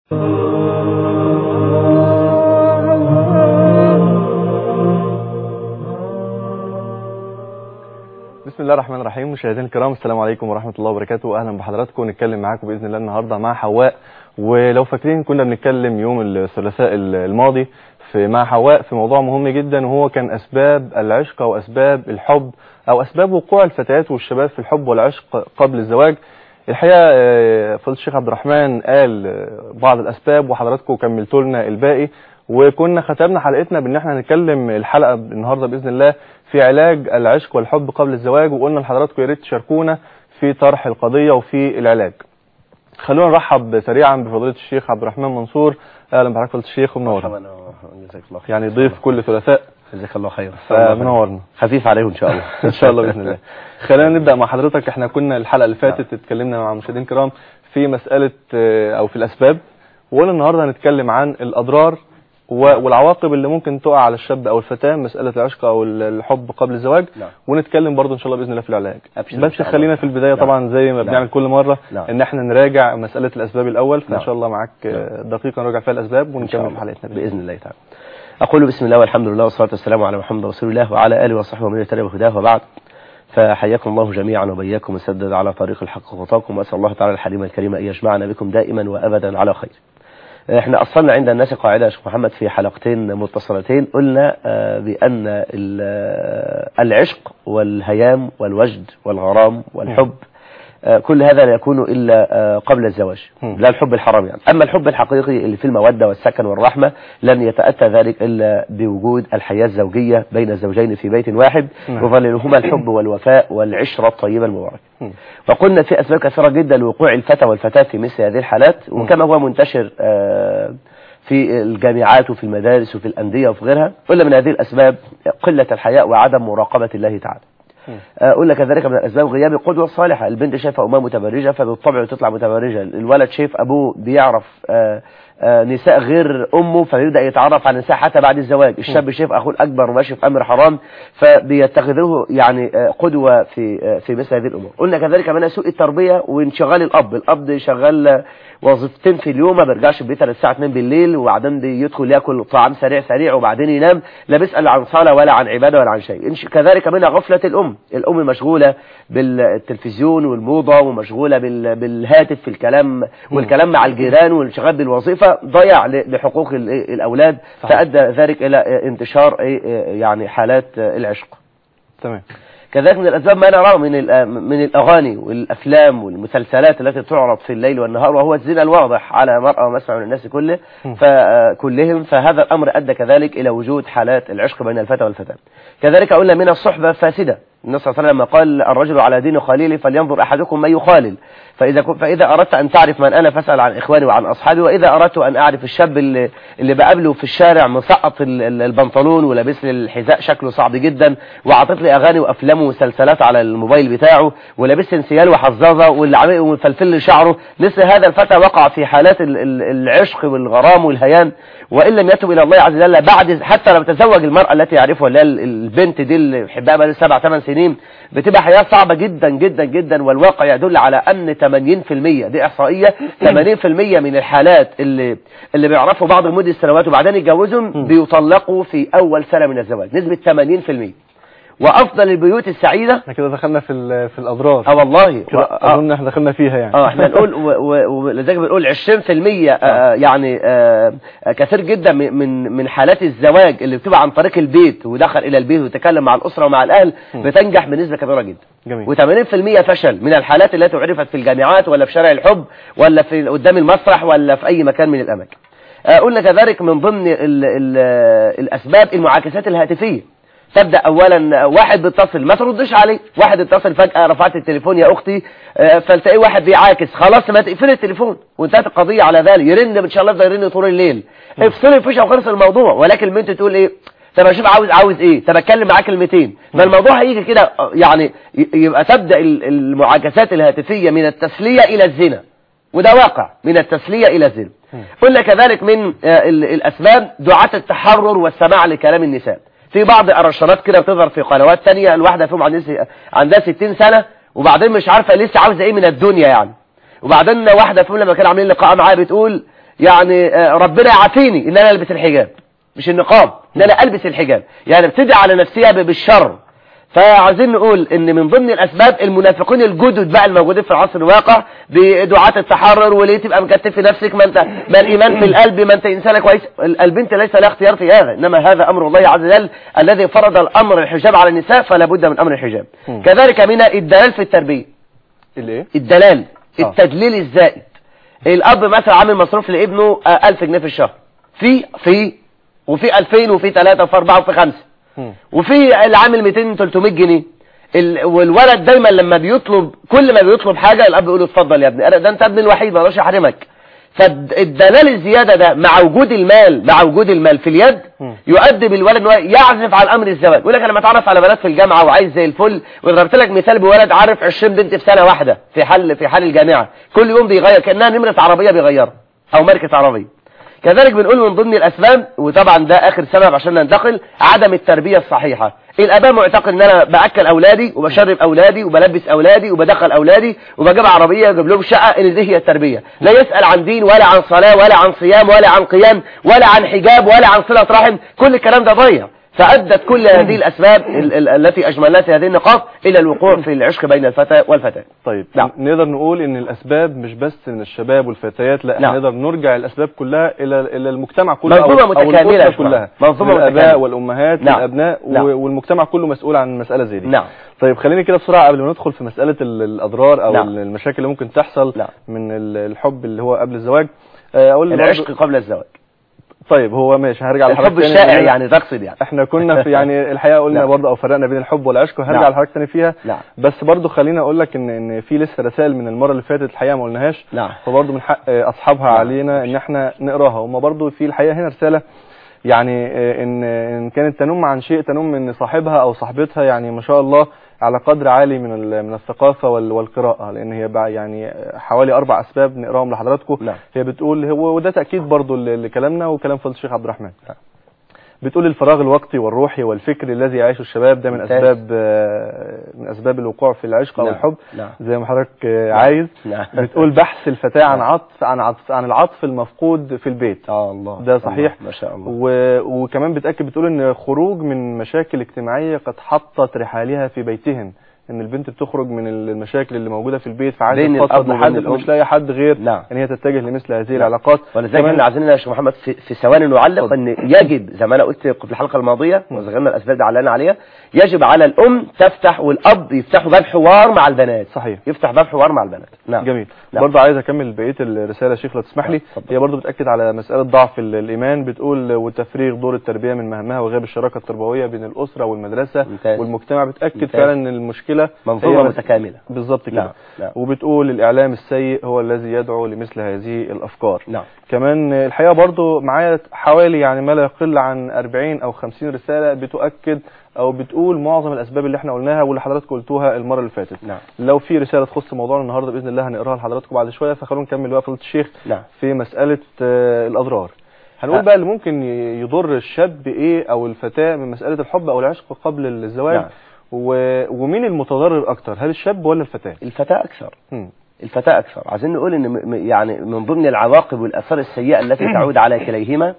بسم الله الرحمن الرحيم مشاهدينا الكرام السلام عليكم ورحمة الله وبركاته أهلا بحضراتكم نتكلم معاكم بإذن الله النهاردة مع حواء ولو فاكرين كنا بنتكلم يوم الثلاثاء الماضي في مع حواء في موضوع مهم جدا وهو كان أسباب العشق أو أسباب الحب أو أسباب وقوع الفتيات والشباب في الحب والعشق قبل الزواج الحقيقة فضل الشيخ عبد الرحمن قال بعض الأسباب وحضراتكم كملتوا لنا الباقي وكنا ختمنا حلقتنا بان احنا هنتكلم الحلقه النهارده باذن الله في علاج العشق والحب قبل الزواج وقلنا لحضراتكم يا ريت تشاركونا في طرح القضيه وفي العلاج. خلونا نرحب سريعا بفضيله الشيخ عبد الرحمن منصور اهلا بحضرتك فضيله الشيخ ومنورنا. يعني ضيف كل ثلاثاء جزاك الله خير فمنورنا خفيف عليه ان شاء الله ان شاء الله باذن الله. خلينا نبدا مع حضرتك احنا كنا الحلقه اللي فاتت اتكلمنا مع مشاهدين الكرام في مساله او في الاسباب وقلنا النهارده هنتكلم عن الاضرار والعواقب اللي ممكن تقع على الشاب او الفتاه مساله العشق او الحب قبل الزواج نعم. ونتكلم برضه ان شاء الله باذن الله في العلاج أبشر إن بس شاء الله. خلينا في البدايه نعم. طبعا زي ما نعم. بنعمل كل مره نعم. ان احنا نراجع مساله الاسباب الاول فان نعم. شاء الله معاك آه، دقيقه نراجع فيها الاسباب إن شاء ونكمل في الله. حلقتنا بإذن باذن الله تعالى اقول بسم الله والحمد لله والصلاه والسلام على محمد رسول الله وعلى اله وصحبه ومن اهتدى بهداه وبعد فحياكم الله جميعا وبياكم وسدد على طريق الحق خطاكم واسال الله تعالى الحليم الكريم ان يجمعنا بكم دائما وابدا على خير احنا اصلنا عند الناس قاعده يا شيخ محمد في حلقتين متصلتين قلنا آه، بان ال- آه، العشق والهيام والوجد والغرام والحب آه، كل هذا لا يكون الا آه، قبل الزواج مم. لا الحب الحرام يعني اما الحب الحقيقي اللي في الموده والسكن والرحمه لن يتاتى ذلك الا بوجود الحياه الزوجيه بين الزوجين في بيت واحد نعم. يظللهما الحب والوفاء والعشره الطيبه المباركه مم. وقلنا في أسباب كثيرة جدا لوقوع الفتى والفتاة في مثل هذه الحالات وكما هو منتشر آه، في الجامعات وفي المدارس وفي الأندية وفي غيرها قلنا من هذه الأسباب قلة الحياء وعدم مراقبة الله تعالى مم. آه، قلنا كذلك من الأسباب غياب القدوة الصالحة البنت شايفة أمها متبرجة فبالطبع تطلع متبرجة الولد شايف أبوه بيعرف آه، آه، نساء غير أمه فبيبدأ يتعرف على النساء حتى بعد الزواج الشاب شايف أخوه الأكبر وماشي في أمر حرام فبيتخذوه يعني آه، قدوة في آه، في مثل هذه الأمور قلنا كذلك من سوء التربية وانشغال الأب الأب شغال آه، وظيفتين في اليوم ما بيرجعش البيت الا الساعه 2 بالليل وبعدين بيدخل ياكل طعام سريع سريع وبعدين ينام لا بيسال عن صلاه ولا عن عباده ولا عن شيء إنش- كذلك منها غفله الام الام مشغوله بالتلفزيون والموضه ومشغوله بال- بالهاتف في الكلام والكلام مع الجيران والانشغال بالوظيفه ضيع ل- لحقوق ال- الاولاد صحيح. فادى ذلك الى انتشار إيه، يعني حالات العشق تمام كذلك من الأسباب ما نراه من الأ- من الأغاني والأفلام والمسلسلات التي تعرض في الليل والنهار وهو الزنا الواضح على مرأى ومسمع من الناس كله م. فكلهم فهذا الأمر أدى كذلك إلى وجود حالات العشق بين الفتى والفتاة كذلك قلنا من الصحبة فاسدة النبي صلى الله عليه وسلم قال الرجل على دين خليله فلينظر أحدكم من يخالل فإذا كن- فإذا أردت أن تعرف من أنا فاسأل عن إخواني وعن أصحابي وإذا أردت أن أعرف الشاب اللي, اللي بقابله في الشارع مسقط ال- ال- البنطلون ولابس لي الحذاء شكله صعب جدا وعاطف لي أغاني وأفلام ومسلسلات على الموبايل بتاعه ولابس لي انسيال وحظاظة واللي عامل ومفلفل لي شعره مثل هذا الفتى وقع في حالات ال- ال- العشق والغرام والهيان وإن لم يتب إلى الله عز وجل بعد حتى لو تزوج المرأة التي يعرفها اللي هي ال- البنت دي اللي بيحبها بقى سبع ثمان سنين بتبقى حياة صعبة جدا جدا جدا والواقع يدل على أن 80% دي إحصائية 80% من الحالات اللي اللي بيعرفوا بعض لمدة سنوات وبعدين يتجوزهم بيطلقوا في أول سنة من الزواج نسبة 80% وأفضل البيوت السعيدة احنا كده دخلنا في ال- في الاضرار اه والله كده آه. اظن احنا دخلنا فيها يعني اه احنا نقول و- و- ولذلك بنقول 20% آه يعني آه آه، كثير جدا من من من حالات الزواج اللي بتبقى عن طريق البيت ودخل الى البيت وتكلم مع الاسره ومع الاهل بتنجح بنسبه كبيره جدا جميل و80% فشل من الحالات التي عرفت في الجامعات ولا في شارع الحب ولا في قدام المسرح ولا في اي مكان من الاماكن آه، قلنا كذلك من ضمن ال ال الاسباب المعاكسات الهاتفيه تبدا اولا واحد بيتصل ما تردش عليه واحد اتصل فجاه رفعت التليفون يا اختي آه، فلتلاقي واحد بيعاكس خلاص ما تقفل التليفون وانتهت القضيه على ذلك يرن ان شاء الله يفضل يرن طول الليل افصلي الفيشه وخلص الموضوع ولكن البنت تقول ايه طب اشوف عاوز عاوز ايه طب اتكلم معاه كلمتين ما الموضوع هيجي كده آه، يعني ي- يبقى تبدا ال- المعاكسات الهاتفيه من التسليه الى الزنا وده واقع من التسليه الى الزنا قلنا كذلك من آه، ال- الاسباب دعاة التحرر والسماع لكلام النساء في بعض الرشارات كده بتظهر في قنوات تانية الواحدة فيهم عندها عندها 60 سنة وبعدين مش عارفة لسه عاوزة ايه من الدنيا يعني وبعدين واحدة فيهم لما كانوا عاملين لقاء معايا بتقول يعني آه، ربنا يعافيني ان انا البس الحجاب مش النقاب ان انا البس الحجاب يعني ابتدي على نفسها ب- بالشر فعايزين نقول ان من ضمن الاسباب المنافقين الجدد بقى الموجودين في العصر الواقع بدعاة التحرر وليه تبقى مكتف في نفسك ما انت ما الايمان في القلب ما انت انسانه كويس ال- البنت ليس لها اختيار في هذا انما هذا امر الله عز وجل الذي فرض الامر الحجاب على النساء فلا بد من امر الحجاب مم. كذلك من الدلال في التربيه الايه الدلال آه. التدليل الزائد الاب مثلا عامل مصروف لابنه آه، 1000 جنيه في الشهر في في وفي 2000 وفي 3 وفي 4 وفي 5 مم. وفي اللي عامل 200 300 جنيه ال- والولد دايما لما بيطلب كل ما بيطلب حاجه الاب يقول له اتفضل يا ابني أنا- ده انت ابني الوحيد ما اقدرش احرمك فالدلال الزياده ده مع وجود المال مع وجود المال في اليد مم. يؤدي بالولد ان هو يعزف على امر الزواج يقول لك انا متعرف على بنات في الجامعه وعايز زي الفل وضربت لك مثال بولد عارف 20 بنت في سنه واحده في حل في حال الجامعه كل يوم بيغير كانها نمره عربيه بيغيرها او ماركه عربيه كذلك بنقول من ضمن الاسباب وطبعا ده اخر سبب عشان ننتقل عدم التربيه الصحيحه الاباء معتقد ان انا باكل اولادي وبشرب اولادي وبلبس اولادي وبدخل اولادي وبجيب عربيه واجيب لهم شقه ان دي هي التربيه لا يسال عن دين ولا عن صلاه ولا عن صيام ولا عن قيام ولا عن حجاب ولا عن صله رحم كل الكلام ده ضيع فادت كل هذه الاسباب ال- ال- التي اجملناها في هذه النقاط الى الوقوع في العشق بين الفتى والفتاه طيب نعم. نقدر نقول ان الاسباب مش بس من الشباب والفتيات لا نعم. احنا نقدر نرجع الاسباب كلها الى الى المجتمع كله منظومة أو- أو متكاملة يا الأسرة جماعة. كلها منظومة من الاباء متكاملة. والامهات نعم. والابناء و- نعم. والمجتمع كله مسؤول عن المساله زي دي نعم طيب خليني كده بسرعه قبل ما ندخل في مساله ال- الاضرار او نعم. المشاكل اللي ممكن تحصل نعم. من ال- الحب اللي هو قبل الزواج آه، اقول برضو- العشق قبل الزواج طيب هو ماشي هرجع الحب لحضرتك تاني الشائع لأن يعني تقصد يعني احنا كنا في يعني الحقيقه قلنا نعم. برضه او فرقنا بين الحب والعشق وهرجع نعم. لحضرتك تاني فيها نعم بس برضه خليني اقول لك ان ان في لسه رسائل من المره اللي فاتت الحقيقه ما قلناهاش نعم فبرضه من حق اصحابها نعم. علينا ان احنا نقراها هم برضه في الحقيقه هنا رساله يعني آه، ان ان كانت تنم عن شيء تنم ان صاحبها او صاحبتها يعني ما شاء الله على قدر عالي من ال- من الثقافه وال- والقراءه لان هي بقى يعني حوالي اربع اسباب نقراهم لحضراتكم نعم هي بتقول هو وده تاكيد برضه ل- لكلامنا وكلام فضل الشيخ عبد الرحمن نعم. بتقول الفراغ الوقتي والروحي والفكري الذي يعيشه الشباب ده من ممتاز. اسباب آه، من اسباب الوقوع في العشق او نعم. الحب نعم زي ما حضرتك آه، عايز نعم بتقول بحث الفتاة عن نعم. عطف عن عطف عن العطف المفقود في البيت آه الله ده صحيح. الله. ما شاء الله و... وكمان بتأكد بتقول ان خروج من مشاكل اجتماعية قد حطت رحالها في بيتهن ان البنت بتخرج من المشاكل اللي موجودة في البيت فعايزة بين تفضفض الأب وبين لحد الأم. مش لاقي حد غير نعم ان هي تتجه لمثل هذه نعم. العلاقات ولذلك كمان- احنا عايزين يا شيخ محمد في, في ثواني نعلق اتفضل. ان يجب زي ما انا قلت في الحلقه الماضيه وذكرنا الاسباب دي علقنا عليها يجب على الام تفتح والاب يفتحوا باب حوار مع البنات صحيح يفتح باب حوار مع البنات نعم جميل نعم. برضه عايز اكمل بقيه الرساله يا شيخ لو تسمح لي نعم، اتفضل. هي برضه بتاكد على مساله ضعف ال- الايمان بتقول وتفريغ دور التربيه من مهامها وغياب الشراكه التربويه بين الاسره والمدرسه ممتاز. والمجتمع بتاكد ممتاز. فعلا ان المشكله منظومه هي- متكامله بالظبط كده نعم نعم وبتقول الاعلام السيء هو الذي يدعو لمثل هذه الافكار نعم كمان الحقيقه برضو معايا حوالي يعني ما لا يقل عن 40 او 50 رساله بتؤكد او بتقول معظم الاسباب اللي احنا قلناها واللي حضراتكم قلتوها المره اللي فاتت نعم لو في رساله تخص موضوعنا النهارده باذن الله هنقراها لحضراتكم بعد شويه فخلونا نكمل بقى فضيله الشيخ نعم في مساله آه، الاضرار هنقول آه. بقى اللي ممكن ي- يضر الشاب ايه او الفتاه من مساله الحب او العشق قبل الزواج نعم و... ومين المتضرر اكتر هل الشاب ولا الفتاه الفتاه اكثر مم. الفتاة أكثر عايزين نقول إن م- م- يعني من ضمن العواقب والآثار السيئة التي تعود على كليهما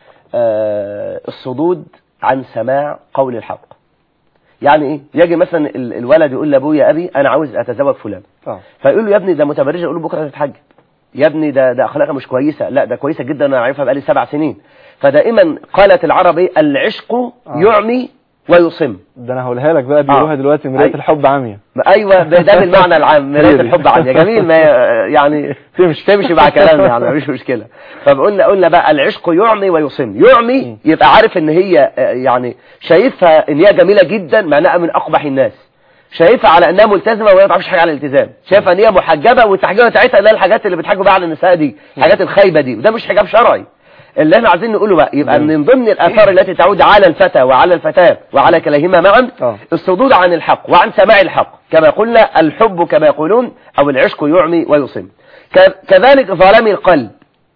آه، الصدود عن سماع قول الحق يعني إيه؟ يجي مثلا ال- الولد يقول لأبويا أبي أنا عاوز أتزوج فلان اه فيقول له يا ابني ده متبرجة يقول له بكرة تتحجب يا ابني ده ده أخلاقها مش كويسة لا ده كويسة جدا أنا عارفها بقالي سبع سنين فدائما قالت العرب إيه؟ العشق يعمي ويصم ده انا هقولها لك بقى بيقولوها آه. دلوقتي مرايه أي- الحب عاميه ايوه ده ده بالمعنى العام مرايه خيري. الحب عندي جميل ما يعني تمشي تمشي مع كلامنا يعني مفيش مشكله فقلنا قلنا بقى العشق يعمي ويصم يعمي يبقى عارف ان هي آه، يعني شايفها ان هي جميله جدا مع انها من اقبح الناس شايفها على انها ملتزمه وهي ما تعرفش حاجه عن الالتزام شايفها ان هي محجبه والتحجيبه بتاعتها اللي هي الحاجات اللي بتحجبوا بقى على النساء دي الحاجات الخايبه دي وده مش حجاب شرعي اللي احنا عايزين نقوله بقى يبقى جميل. من ضمن الاثار التي تعود على الفتى وعلى الفتاه وعلى كليهما معا اه الصدود عن الحق وعن سماع الحق كما قلنا الحب كما يقولون أو العشق يعمي ويصم ك- كذلك ظلام القلب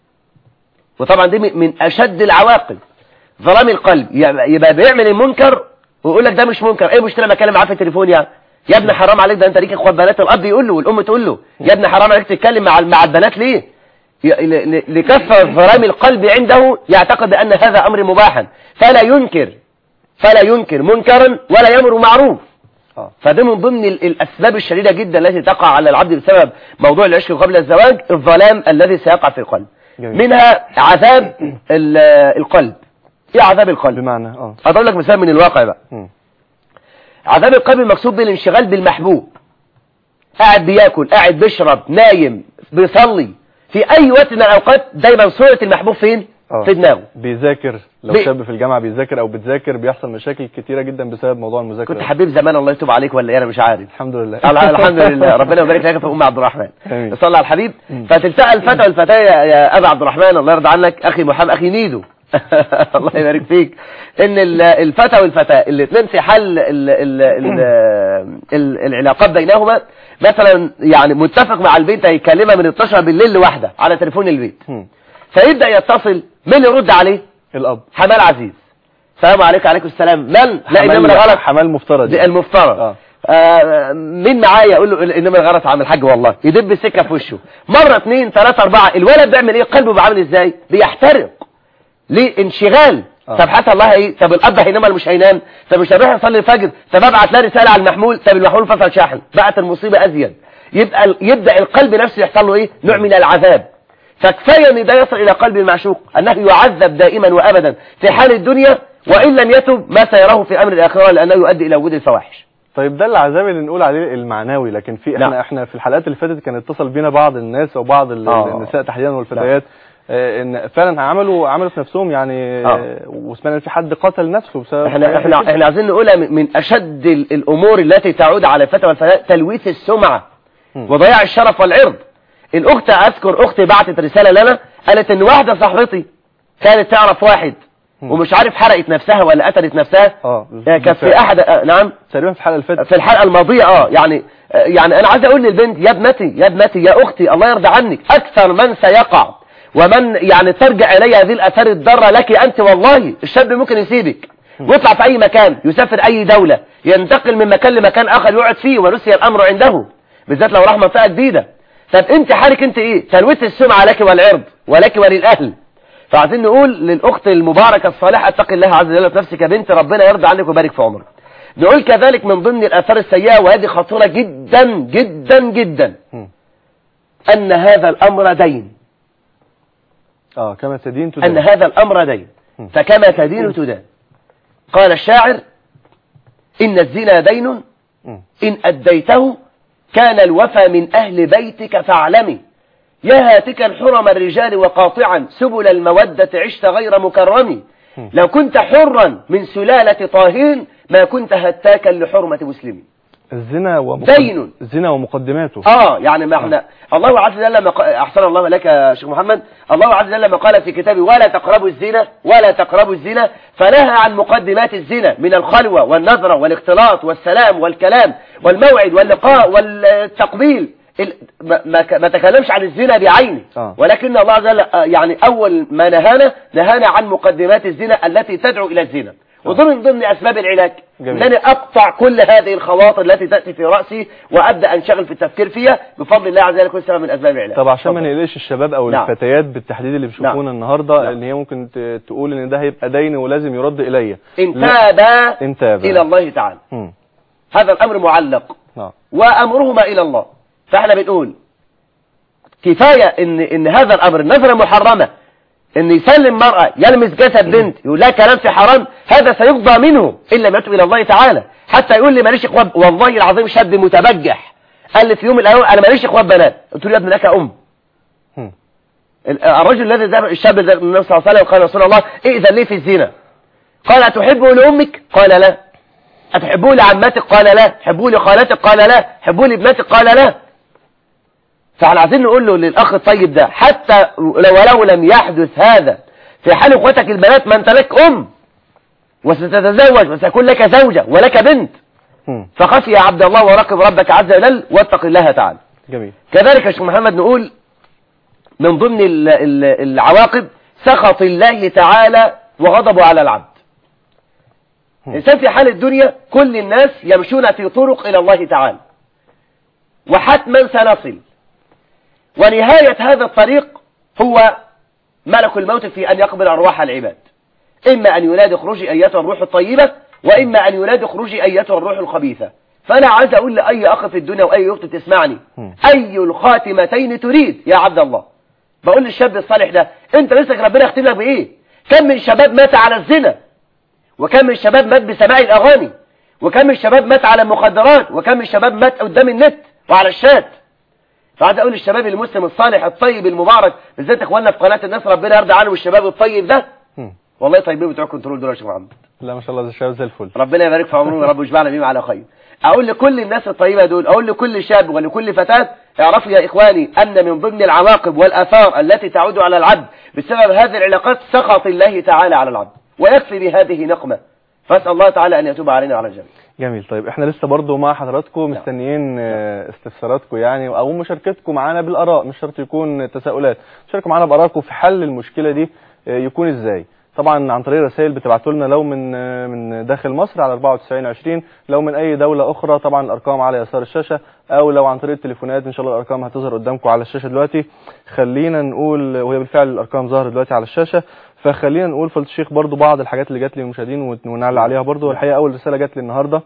وطبعا دي من من أشد العواقب ظلام القلب يبقى يبقى بيعمل المنكر ويقول لك ده مش منكر ايه مشكله ما اتكلم معاه في التليفون يعني يا ابني حرام عليك ده انت ليك اخوات بنات الاب يقول له والام تقول له يا ابني حرام عليك تتكلم مع مع البنات ليه ي- ل- ل- لكثرة ظلام القلب عنده يعتقد بأن هذا أمر مباحا فلا ينكر فلا ينكر منكرا ولا يمر معروف اه فده من ضمن ال- الأسباب الشديدة جدا التي تقع على العبد بسبب موضوع العشق قبل الزواج الظلام الذي سيقع في القلب جميل. منها عذاب ال- القلب ايه عذاب القلب بمعنى اه هضرب لك مثال من الواقع بقى مم. عذاب القلب المقصود بالانشغال بالمحبوب قاعد بياكل قاعد بيشرب نايم بيصلي في اي وقت من الاوقات دايما صورة المحبوب فين آه. في دماغه بيذاكر لو بي- شاب في الجامعة بيذاكر او بتذاكر بيحصل مشاكل كتيرة جدا بسبب موضوع المذاكرة كنت حبيب زمان الله يتوب عليك ولا ايه انا مش عارف الحمد لله الح- الحمد لله ربنا يبارك لك في ام عبد الرحمن آمين. صلى على الحبيب فتلتقى الفتى والفتاة يا- يا ابا عبد الرحمن الله يرضى عنك اخي محمد اخي ميدو الله يبارك فيك ان ال- الفتى والفتاة الاثنين في حل ال ال ال ال العلاقات بينهما مثلا يعني متفق مع البنت هيكلمها من 12 بالليل لواحده على تليفون البيت مم. فيبدا يتصل مين اللي يرد عليه الاب حمال عزيز السلام عليكم وعليكم السلام من لا حمال- النمره غلط حمال مفترض دي يعني. المفترض آه. آه مين معايا اقول له انما الغلط عم الحاج والله يدب السكه في وشه مره اثنين ثلاثه اربعه الولد بيعمل ايه قلبه بعمل ازاي بيحترق ليه انشغال آه. طب حتى الله ايه طب الاب هينام ولا مش هينام طب مش هنروح نصلي الفجر طب ابعت لها رساله على المحمول طب المحمول فصل شاحن بقت المصيبه ازيد يبقى ال- يبدا القلب نفسه يحصل له ايه نوع من العذاب فكفايه ان ده يصل الى قلب المعشوق انه يعذب دائما وابدا في حال الدنيا وان لم يتب ما سيراه في امر الاخره لانه يؤدي الى وجود الفواحش طيب ده العذاب اللي نقول عليه المعنوي لكن في احنا نعم. احنا في الحلقات اللي فاتت كان اتصل بينا بعض الناس وبعض ال- آه. النساء تحديدا والفتيات آه، ان فعلا عملوا عملوا في نفسهم يعني آه. آه، وسمعنا إن في حد قتل نفسه بسبب احنا حاجة احنا زي كده. احنا عايزين نقولها من من اشد ال- الامور التي تعود على الفتى والفتاه تلويث السمعه مم. وضياع الشرف والعرض الاخت اذكر اختي بعتت رساله لنا قالت ان واحده صاحبتي كانت تعرف واحد مم. ومش عارف حرقت نفسها ولا قتلت نفسها اه آه، كانت في بالفعل. احد آه، نعم تقريبا في الحلقه اللي فاتت في الحلقه الماضيه اه يعني آه، يعني انا عايز اقول للبنت يا ابنتي يا ابنتي يا اختي الله يرضى عنك اكثر من سيقع ومن يعني ترجع الي هذه الاثار الضاره لك انت والله الشاب ممكن يسيبك ويطلع في اي مكان يسافر اي دوله ينتقل من مكان لمكان اخر يقعد فيه ونسي الامر عنده بالذات لو راح منطقه جديده طب انت حالك انت ايه تلويث السمعه لك والعرض ولك وللاهل فعايزين نقول للاخت المباركه الصالحه اتق الله عز وجل في نفسك يا بنت ربنا يرضى عنك ويبارك في عمرك نقول كذلك من ضمن الآثار السيئة وهذه خطيرة جدا جدا جدا مم. أن هذا الأمر دين اه كما تدين أن تدين هذا الأمر دين مم. فكما تدين تدان قال الشاعر إن الزنا دين مم. إن أديته كان الوفى من أهل بيتك فاعلمي يا هاتكا حرم الرجال وقاطعا سبل المودة عشت غير مكرم لو كنت حرا من سلالة طاهر ما كنت هتاكا لحرمة مسلم الزنا ومقد... دين. الزنا ومقدماته اه يعني ما احنا الله عز وجل لما ق- احسن الله لك يا شيخ محمد الله عز وجل لما قال في كتابه ولا تقربوا الزنا ولا تقربوا الزنا فنهى عن مقدمات الزنا من الخلوة والنظرة والاختلاط والسلام والكلام والموعد واللقاء والتقبيل ال- ما, ما ك- ما تكلمش عن الزنا بعينه آه. ولكن الله عز وجل آه، يعني اول ما نهانا نهانا عن مقدمات الزنا التي تدعو الى الزنا وضمن من ضمن اسباب العلاج جميل. ان انا اقطع كل هذه الخواطر التي تاتي في راسي وابدا انشغل في التفكير فيها بفضل الله عز وجل كل سبب من اسباب العلاج طب عشان ما اتفضل. نقلقش الشباب او نعم. الفتيات بالتحديد اللي بيشوفونا نعم. النهارده نعم. ان هي ممكن ت- تقول ان ده هيبقى دين ولازم يرد الي ان لا. تابا إن تابا. الى الله تعالى مم. هذا الامر معلق نعم وامرهما الى الله فاحنا بنقول كفايه ان ان هذا الامر النظره محرمه ان يسلم مرأة يلمس جسد بنت يقول لها كلام في حرام هذا سيقضى منه إن لم يتب إلى الله تعالى حتى يقول لي ماليش إخوان والله العظيم شاب متبجح قال لي في يوم من الأيام أنا ماليش إخوان بنات قلت له يا ابن لك أم مم. ال- الرجل الذي ذهب الشاب ذهب النبي صلى الله عليه وسلم قال يا رسول الله ائذن لي في الزنا قال أتحبه لأمك قال لا أتحبه لعمتك قال لا تحبه لخالتك قال لا تحبه لابنتك قال لا فاحنا عايزين نقول له للأخ الطيب ده حتى لو ولو لم يحدث هذا في حال اخوتك البنات ما انت لك أم وستتزوج وسيكون لك زوجة ولك بنت مم. فخف يا عبد الله وراقب ربك عز وجل واتق الله تعالى جميل كذلك يا شيخ محمد نقول من ضمن ال- ال- العواقب سخط الله تعالى وغضبه على العبد الإنسان في حال الدنيا كل الناس يمشون في طرق إلى الله تعالى وحتما سنصل ونهاية هذا الطريق هو ملك الموت في أن يقبل أرواح العباد إما أن ينادي اخرجي أيتها الروح الطيبة وإما أن ينادي اخرجي أيتها الروح الخبيثة فأنا عايز أقول لأي أخ في الدنيا وأي أخت تسمعني أي الخاتمتين تريد يا عبد الله بقول للشاب الصالح ده أنت نفسك ربنا يختم لك بإيه كم من شباب مات على الزنا وكم من شباب مات بسماع الأغاني وكم من شباب مات على المخدرات وكم من شباب مات قدام النت وعلى الشات فعايز اقول للشباب المسلم الصالح الطيب المبارك بالذات اخواننا في قناه الناس ربنا يرضى عنهم الشباب الطيب ده هم. والله طيبين بتوع كنترول دول يا شيخ محمد لا ما شاء الله ده الشباب زي الفل ربنا يبارك في عمرهم يا رب ويجمعنا بيهم على خير اقول لكل الناس الطيبه دول اقول لكل شاب ولكل فتاه اعرفوا يا اخواني ان من ضمن العواقب والاثار التي تعود على العبد بسبب هذه العلاقات سخط الله تعالى على العبد ويكفي بهذه نقمه فاسال الله تعالى ان يتوب علينا وعلى الجميع جميل طيب احنا لسه برضو مع حضراتكم مستنيين آه، استفساراتكم يعني او مشاركتكم معانا بالاراء مش شرط يكون تساؤلات شاركوا معانا بارائكم في حل المشكله دي آه، يكون ازاي طبعا عن طريق رسائل بتبعتوا لنا لو من آه، من داخل مصر على 94 20 لو من اي دوله اخرى طبعا الارقام على يسار الشاشه او لو عن طريق التليفونات ان شاء الله الارقام هتظهر قدامكم على الشاشه دلوقتي خلينا نقول وهي بالفعل الارقام ظهرت دلوقتي على الشاشه فخلينا نقول فضيله الشيخ برضو بعض الحاجات اللي جات لي المشاهدين ون- ونعلق عليها برضو والحقيقه اول رساله جات لي النهارده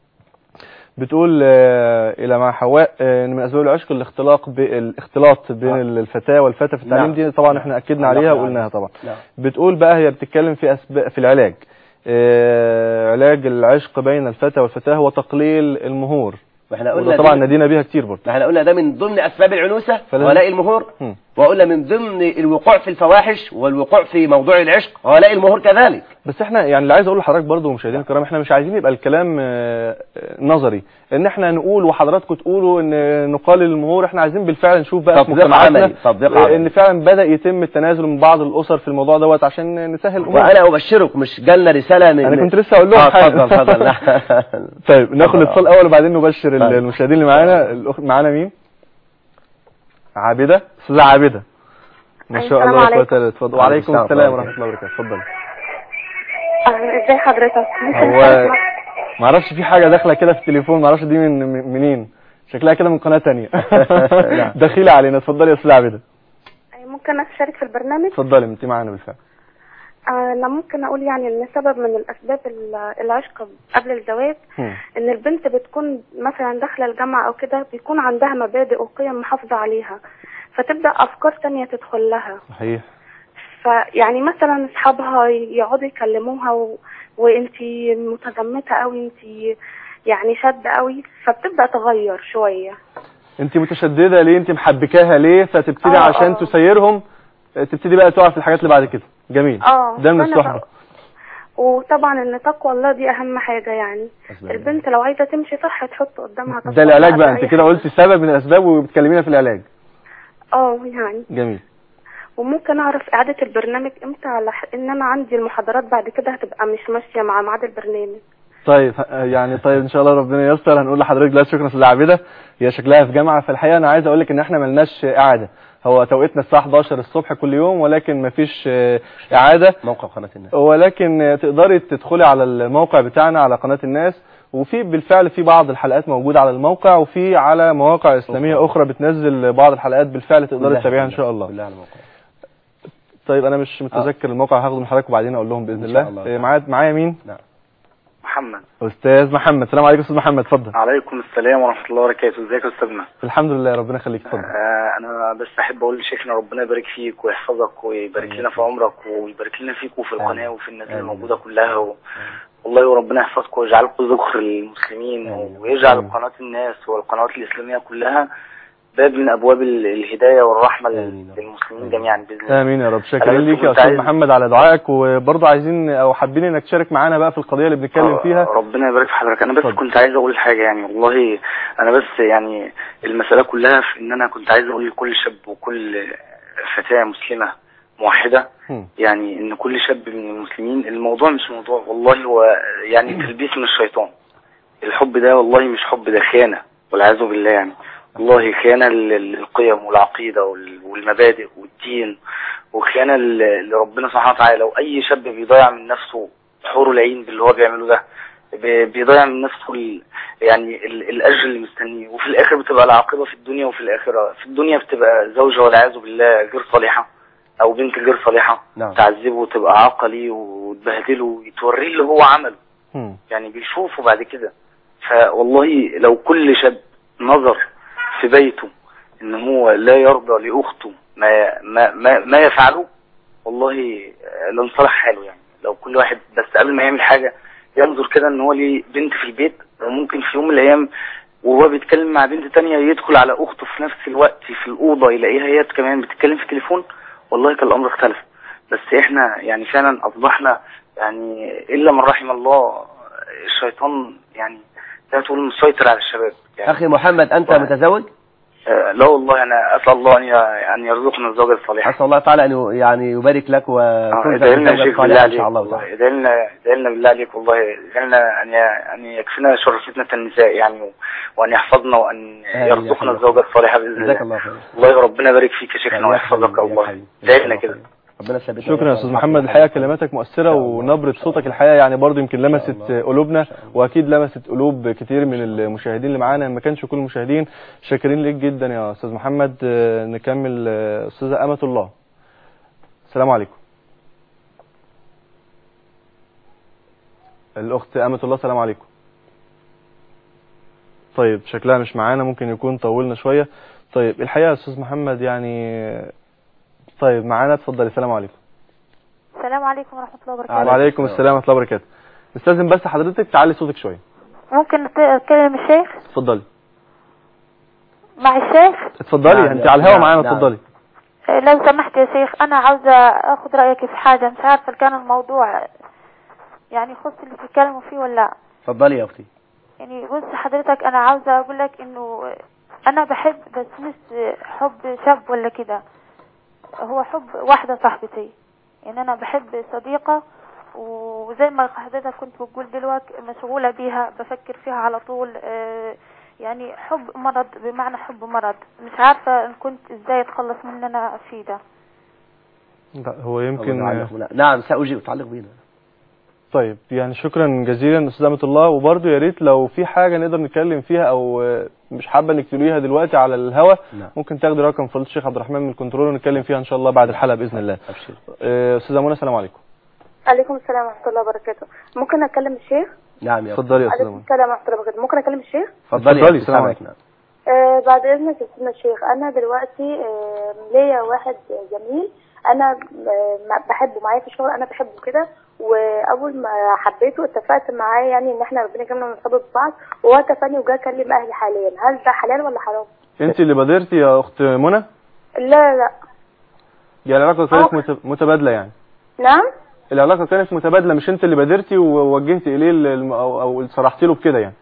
بتقول آه، الى مع حواء آه، ان من اسباب العشق الاختلاق بالاختلاط بين نعم. الفتاه والفتى في التعليم نعم. دي طبعا احنا اكدنا عليها نعم. وقلناها طبعا نعم. بتقول بقى هي بتتكلم في أسباب في العلاج آه، علاج العشق بين الفتى والفتاه هو تقليل المهور واحنا وده قلنا طبعا دي- ندينا بيها كتير برضه ما احنا قلنا ده من ضمن اسباب العنوسه فلازم- غلاء المهور هم. وقلنا من ضمن الوقوع في الفواحش والوقوع في موضوع العشق غلاء المهور كذلك بس احنا يعني اللي عايز اقول لحضرتك برضه ومشاهدينا الكرام احنا مش عايزين يبقى الكلام آه، آه، نظري ان احنا نقول وحضراتكم تقولوا ان نقلل المهور احنا عايزين بالفعل نشوف بقى في تطبيق مجتمعاتنا عملي، تطبيق آه، عملي. ان فعلا بدا يتم التنازل من بعض الاسر في الموضوع دوت عشان نسهل الامور وانا ابشرك مش جالنا رساله من انا كنت لسه اقول لهم اه حاجة. اتفضل اتفضل لا. طيب ناخد اتفضل. الاتصال الاول وبعدين نبشر طيب. المشاهدين اللي معانا الاخت معانا مين عابده استاذه عابده ما شاء السلام الله لا قوه عليكم. الا بالله اتفضل وعليكم وعليكم السلام السلام ورحمة ورحمه الله وبركاته اتفضل آه، ازاي حضرتك هو ما اعرفش في حاجه داخله كده في التليفون ما اعرفش دي من من- منين شكلها كده من قناه تانية نعم. دخيله علينا اتفضلي يا استاذه عابده ممكن اشارك في البرنامج اتفضلي انت معانا بالفعل آه، انا ممكن اقول يعني ان سبب من الاسباب ال- العشق قبل الزواج هم. ان البنت بتكون مثلا داخله الجامعه او كده بيكون عندها مبادئ وقيم محافظه عليها فتبدا افكار تانية تدخل لها صحيح فيعني مثلا اصحابها يقعدوا يكلموها و... وانتي متزمته قوي انتي يعني شاده قوي فبتبدا تغير شويه انت متشدده ليه انت محبكاها ليه فتبتدي آه، عشان آه. تسيرهم تبتدي بقى تقع في الحاجات اللي بعد كده جميل اه ده من فأنا الصحبه بقى- وطبعا ان تقوى الله دي اهم حاجه يعني أسباب البنت لو عايزه تمشي صح تحط قدامها تقوى ده العلاج الله بقى في انت أي كده حاجة. قلتي سبب من الاسباب وبتكلمينا في العلاج اه يعني جميل وممكن اعرف اعاده البرنامج امتى على ح- ان انا عندي المحاضرات بعد كده هتبقى مش ماشيه مع ميعاد البرنامج طيب ه- يعني طيب ان شاء الله ربنا ييسر هنقول لحضرتك دلوقتي شكرا استاذ عابده هي شكلها في جامعه في الحقيقه انا عايز اقول لك ان احنا ملناش اعاده هو توقيتنا الساعه 11 الصبح كل يوم ولكن مفيش آه، اعاده موقع قناه الناس ولكن آه، تقدري تدخلي على الموقع بتاعنا على قناه الناس وفي بالفعل في بعض الحلقات موجوده على الموقع وفي على مواقع اسلاميه اخرى بتنزل بعض الحلقات بالفعل تقدري كلها- تتابعيها ان شاء الله كلها على الموقع طيب انا مش متذكر الموقع هاخده من حضرتك وبعدين اقول لهم باذن إن شاء الله الله. آه، معايا معايا مين نعم محمد استاذ محمد السلام عليكم استاذ محمد اتفضل عليكم السلام ورحمة الله وبركاته ازيك يا استاذنا الحمد لله ربنا يخليك اتفضل آه انا بس احب اقول لشيخنا ربنا يبارك فيك ويحفظك ويبارك لنا في عمرك ويبارك لنا فيك وفي القناة وفي الناس اللي آمين. موجودة كلها و... والله وربنا يحفظكم ويجعلكم ذخر للمسلمين آمين. ويجعل آمين. قناة الناس والقنوات الإسلامية كلها باب من أبواب ال- الهداية والرحمة لل- آمين. للمسلمين جميعا بإذن الله امين يا رب أنا شاكرين بس ليك يا كنت استاذ عايز- محمد على دعائك وبرضه عايزين او حابين انك تشارك معانا بقى في القضيه اللي بنتكلم فيها ربنا يبارك في حضرتك انا بس اتفضل. كنت عايز اقول حاجه يعني والله انا بس يعني المساله كلها في ان انا كنت عايز اقول لكل شاب وكل فتاه مسلمه موحده هم. يعني ان كل شاب من المسلمين الموضوع مش موضوع والله هو يعني تلبيس من الشيطان الحب ده والله مش حب ده خيانه والعياذ بالله يعني والله خيانه لل- للقيم والعقيده وال- والمبادئ والدين وخيانه ل- لربنا سبحانه وتعالى واي شاب بيضيع من نفسه حور العين باللي هو بيعمله ده ب- بيضيع من نفسه ال- يعني ال- الاجر اللي مستنيه وفي الاخر بتبقى العاقبه في الدنيا وفي الاخره في الدنيا بتبقى زوجه والعياذ بالله غير صالحه او بنت غير صالحه نعم. تعذبه وتبقى عقلي وتبهدله وتوريه اللي هو عمله مم. يعني بيشوفه بعد كده فوالله لو كل شاب نظر في بيته ان هو لا يرضى لاخته ما ما ما, ما يفعله والله لانصلح حاله يعني لو كل واحد بس قبل ما يعمل حاجه ينظر كده ان هو ليه بنت في البيت وممكن في يوم من الايام وهو بيتكلم مع بنت تانية يدخل على اخته في نفس الوقت في الاوضه يلاقيها هي كمان بتتكلم في التليفون والله كان الامر اختلف بس احنا يعني فعلا اصبحنا يعني الا من رحم الله الشيطان يعني لا تقول مسيطر على الشباب يعني أخي محمد أنت واحد. متزوج آه، لا والله انا اسال الله ان ي- ان يرزقنا الزوجه الصالحه أسأل الله تعالى أن ي- يعني يبارك لك آه، وكن ادعي لنا يا زوجة شيخ بالله صالحة إن عليك شاء الله والله تعالى ادعي لنا ادعي لنا بالله عليك والله ادعي لنا ان ي- ان يكفينا شر فتنه النساء يعني و- وان يحفظنا وان آمين يا يرزقنا حبيبي. الزوجه الصالحه باذن جزاك الله الله خير والله ربنا يبارك فيك يا شيخنا يا ويحفظك حبيبي، يا الله حبيبي. ادعي جزاك لنا الله كده خير. ربنا يثبتنا شكرا يا استاذ ويرفعنا. محمد الحقيقه كلماتك مؤثره ونبره صوتك الحقيقه يعني برضه يمكن لمست الله. قلوبنا شاء الله. واكيد لمست قلوب كتير من المشاهدين اللي معانا ما كانش كل المشاهدين شاكرين ليك جدا يا استاذ محمد آه، نكمل آه، استاذه امه الله السلام عليكم الاخت امه الله السلام عليكم طيب شكلها مش معانا ممكن يكون طولنا شويه طيب الحقيقه يا استاذ محمد يعني طيب معانا اتفضل السلام عليكم السلام عليكم ورحمة الله وبركاته وعليكم السلام ورحمه الله وبركاته استاذن بس حضرتك تعلي صوتك شويه ممكن أت- اتكلم الشيخ اتفضلي مع الشيخ اتفضلي نعم، انت نعم، على الهوا نعم، معانا نعم. اتفضلي آه، لو سمحت يا شيخ انا عاوزة اخد رأيك في حاجة مش عارفة إن كان الموضوع يعني يخص اللي بتتكلموا فيه ولا لا اتفضلي يا أختي يعني بص حضرتك انا عاوزة اقول لك انه انا بحب بس مش حب شاب ولا كده هو حب واحدة صاحبتي يعني انا بحب صديقة وزي ما حضرتك كنت بتقول دلوقتي مشغولة بيها بفكر فيها على طول آه، يعني حب مرض بمعنى حب مرض مش عارفة ان كنت ازاي اتخلص من اللي انا فيه ده لا هو يمكن الله يعلق بنا. نعم سأجيب تعلق بينا طيب يعني شكرا جزيلا استاذ امه الله وبرده يا ريت لو في حاجه نقدر نتكلم فيها او آه، مش حابه انك تقوليها دلوقتي على الهوا نعم ممكن تاخدي رقم فضيله الشيخ عبد الرحمن من الكنترول ونتكلم فيها ان شاء الله بعد الحلقه باذن الله أبشر آه، استاذه منى السلام عليكم عليكم السلام ورحمة الله وبركاته ممكن أكلم الشيخ؟ نعم يا أختي اتفضلي يا استاذه عليكم منى السلام ورحمة الله وبركاته ممكن أكلم الشيخ؟ اتفضلي يا اتفضلي، أختي السلام سامعك نعم آه بعد إذنك يا سيدنا الشيخ أنا دلوقتي آه ليا واحد جميل أنا آه بحبه معايا في الشغل أنا بحبه كده وأول ما حبيته اتفقت معاه يعني إن إحنا ربنا يكرمنا ونرتبط ببعض وهو اتفقني وجا كلم أهلي حاليا هل ده حلال ولا حرام؟ انت اللي بادرتي يا اخت منى لا لا لا يعني العلاقه كانت أه. مت- متبادله يعني نعم؟ العلاقه كانت متبادله مش انت اللي بادرتي ووجهتي اليه الم- او او صرحتي له بكده يعني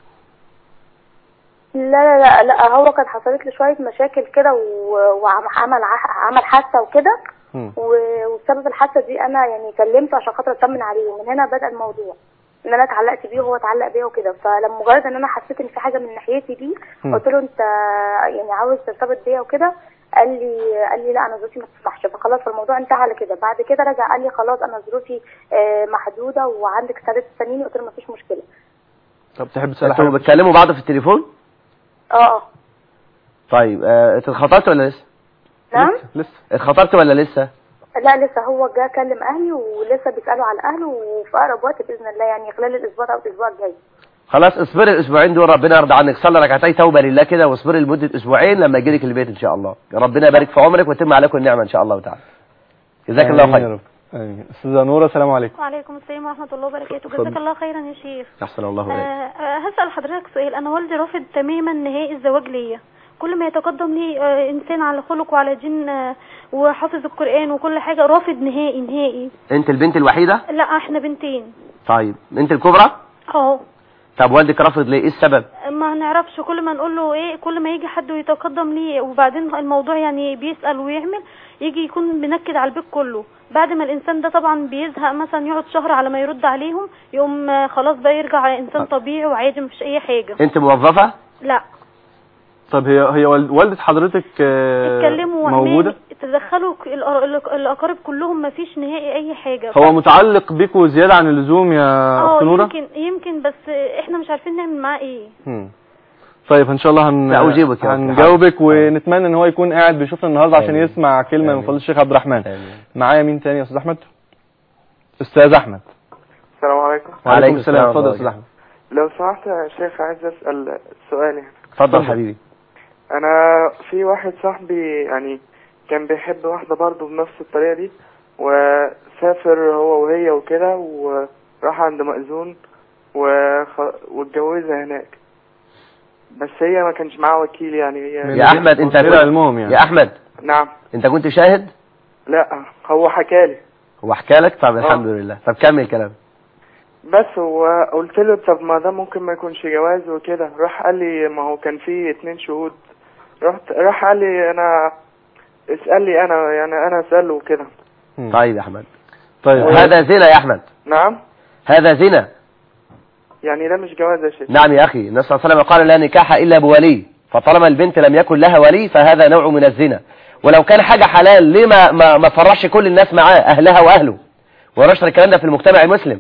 لا لا لا لا هو كان حصلت له شوية مشاكل كده و- وعمل ع- عمل حادثة وكده مم. و- وبسبب الحادثه دي انا يعني كلمته عشان خاطر اطمن عليه ومن هنا بدا الموضوع ان انا اتعلقت بيه وهو اتعلق بيا وكده فلما مجرد ان انا حسيت ان في حاجه من ناحيتي دي مم. قلت له انت يعني عاوز ترتبط بيا وكده قال لي قال لي لا انا ظروفي ما تسمحش فخلاص الموضوع انتهى على كده بعد كده رجع قال لي خلاص انا ظروفي آه، محدوده وعندك سعاده سنين قلت له ما فيش مشكله طب تحب تسال انتوا حاجه بتكلموا بعض في التليفون اه اه طيب آه، انت اتخطبت ولا لسه نعم لسه لسه اتخطبت ولا لسه لا لسه هو جه كلم اهلي ولسه بيسالوا على اهله وفي اقرب وقت باذن الله يعني خلال الاسبوع ده او الاسبوع الجاي خلاص اصبري الاسبوعين دول ربنا يرضى عنك صلي ركعتي توبه لله كده واصبري لمده اسبوعين لما يجي لك البيت ان شاء الله ربنا يبارك في عمرك ويتم عليكم النعمه ان شاء الله تعالى جزاك الله آمين يا خير رب آمين. استاذه نوره السلام عليكم وعليكم السلام ورحمة الله وبركاته اتفضل. جزاك الله خيرا يا شيخ احسن الله آه اليك آه، هسأل حضرتك سؤال أنا والدي رافض تماما نهائي الزواج ليا كل ما يتقدم لي آه، إنسان على خلق وعلى دين آه، وحافظ القرآن وكل حاجة رافض نهائي نهائي انت البنت الوحيده لا احنا بنتين طيب انت الكبرى اه طب والدك رافض ليه ايه السبب ما نعرفش كل ما نقول له ايه كل ما يجي حد ويتقدم ليه وبعدين الموضوع يعني بيسأل ويعمل يجي يكون بنكد على البيت كله بعد ما الانسان ده طبعا بيزهق مثلا يقعد شهر على ما يرد عليهم يقوم آه، خلاص بقى يرجع على انسان طبيعي وعادي مفيش اي حاجة انت موظفه لا طب هي هي والد- والده حضرتك آه، اتكلموا موجوده وأمامي، تدخلوا ك- الأر- الأق- الاقارب كلهم مفيش نهائي اي حاجة هو متعلق بيكوا زياده عن اللزوم يا اه اخت نوره يمكن يمكن بس احنا مش عارفين نعمل معاه ايه مم. طيب ان شاء الله هن... سأجيبك يا رب. هنجاوبك ونتمنى ان هو يكون قاعد بيشوفنا النهارده عشان آمين. يسمع كلمه من آمين. فضيله الشيخ عبد الرحمن آمين. معايا مين تاني يا استاذ احمد استاذ احمد السلام عليكم وعليكم السلام ورحمة اتفضل الله يا استاذ احمد لو سمحت يا شيخ عايز اسال سؤال يعني اتفضل اتفضل. حبيبي انا في واحد صاحبي يعني كان بيحب واحده برضه بنفس الطريقه دي وسافر هو وهي وكده وراح عند مأذون وخ... واتجوزها هناك بس هي ما كانش معاها وكيل يعني هي يا احمد انت غير كنت علمهم يعني يا احمد نعم انت كنت شاهد لا هو حكالي هو حكى لك طب الحمد لله طب كمل كلام بس وقلت له طب ما ده ممكن ما يكونش جواز وكده راح قال لي ما هو كان في اتنين شهود رحت راح قال لي انا اسأل لي انا يعني انا اسأله وكده مم. طيب يا احمد طيب هذا زنا يا احمد نعم هذا زنا يعني ده مش جواز يا شيخ نعم يا اخي النبي صلى الله عليه وسلم قال لا نكاح الا بولي فطالما البنت لم يكن لها ولي فهذا نوع من الزنا ولو كان حاجة حلال ليه ما ما, ما فرحش كل الناس معاه اهلها واهله ونشر الكلام ده في المجتمع المسلم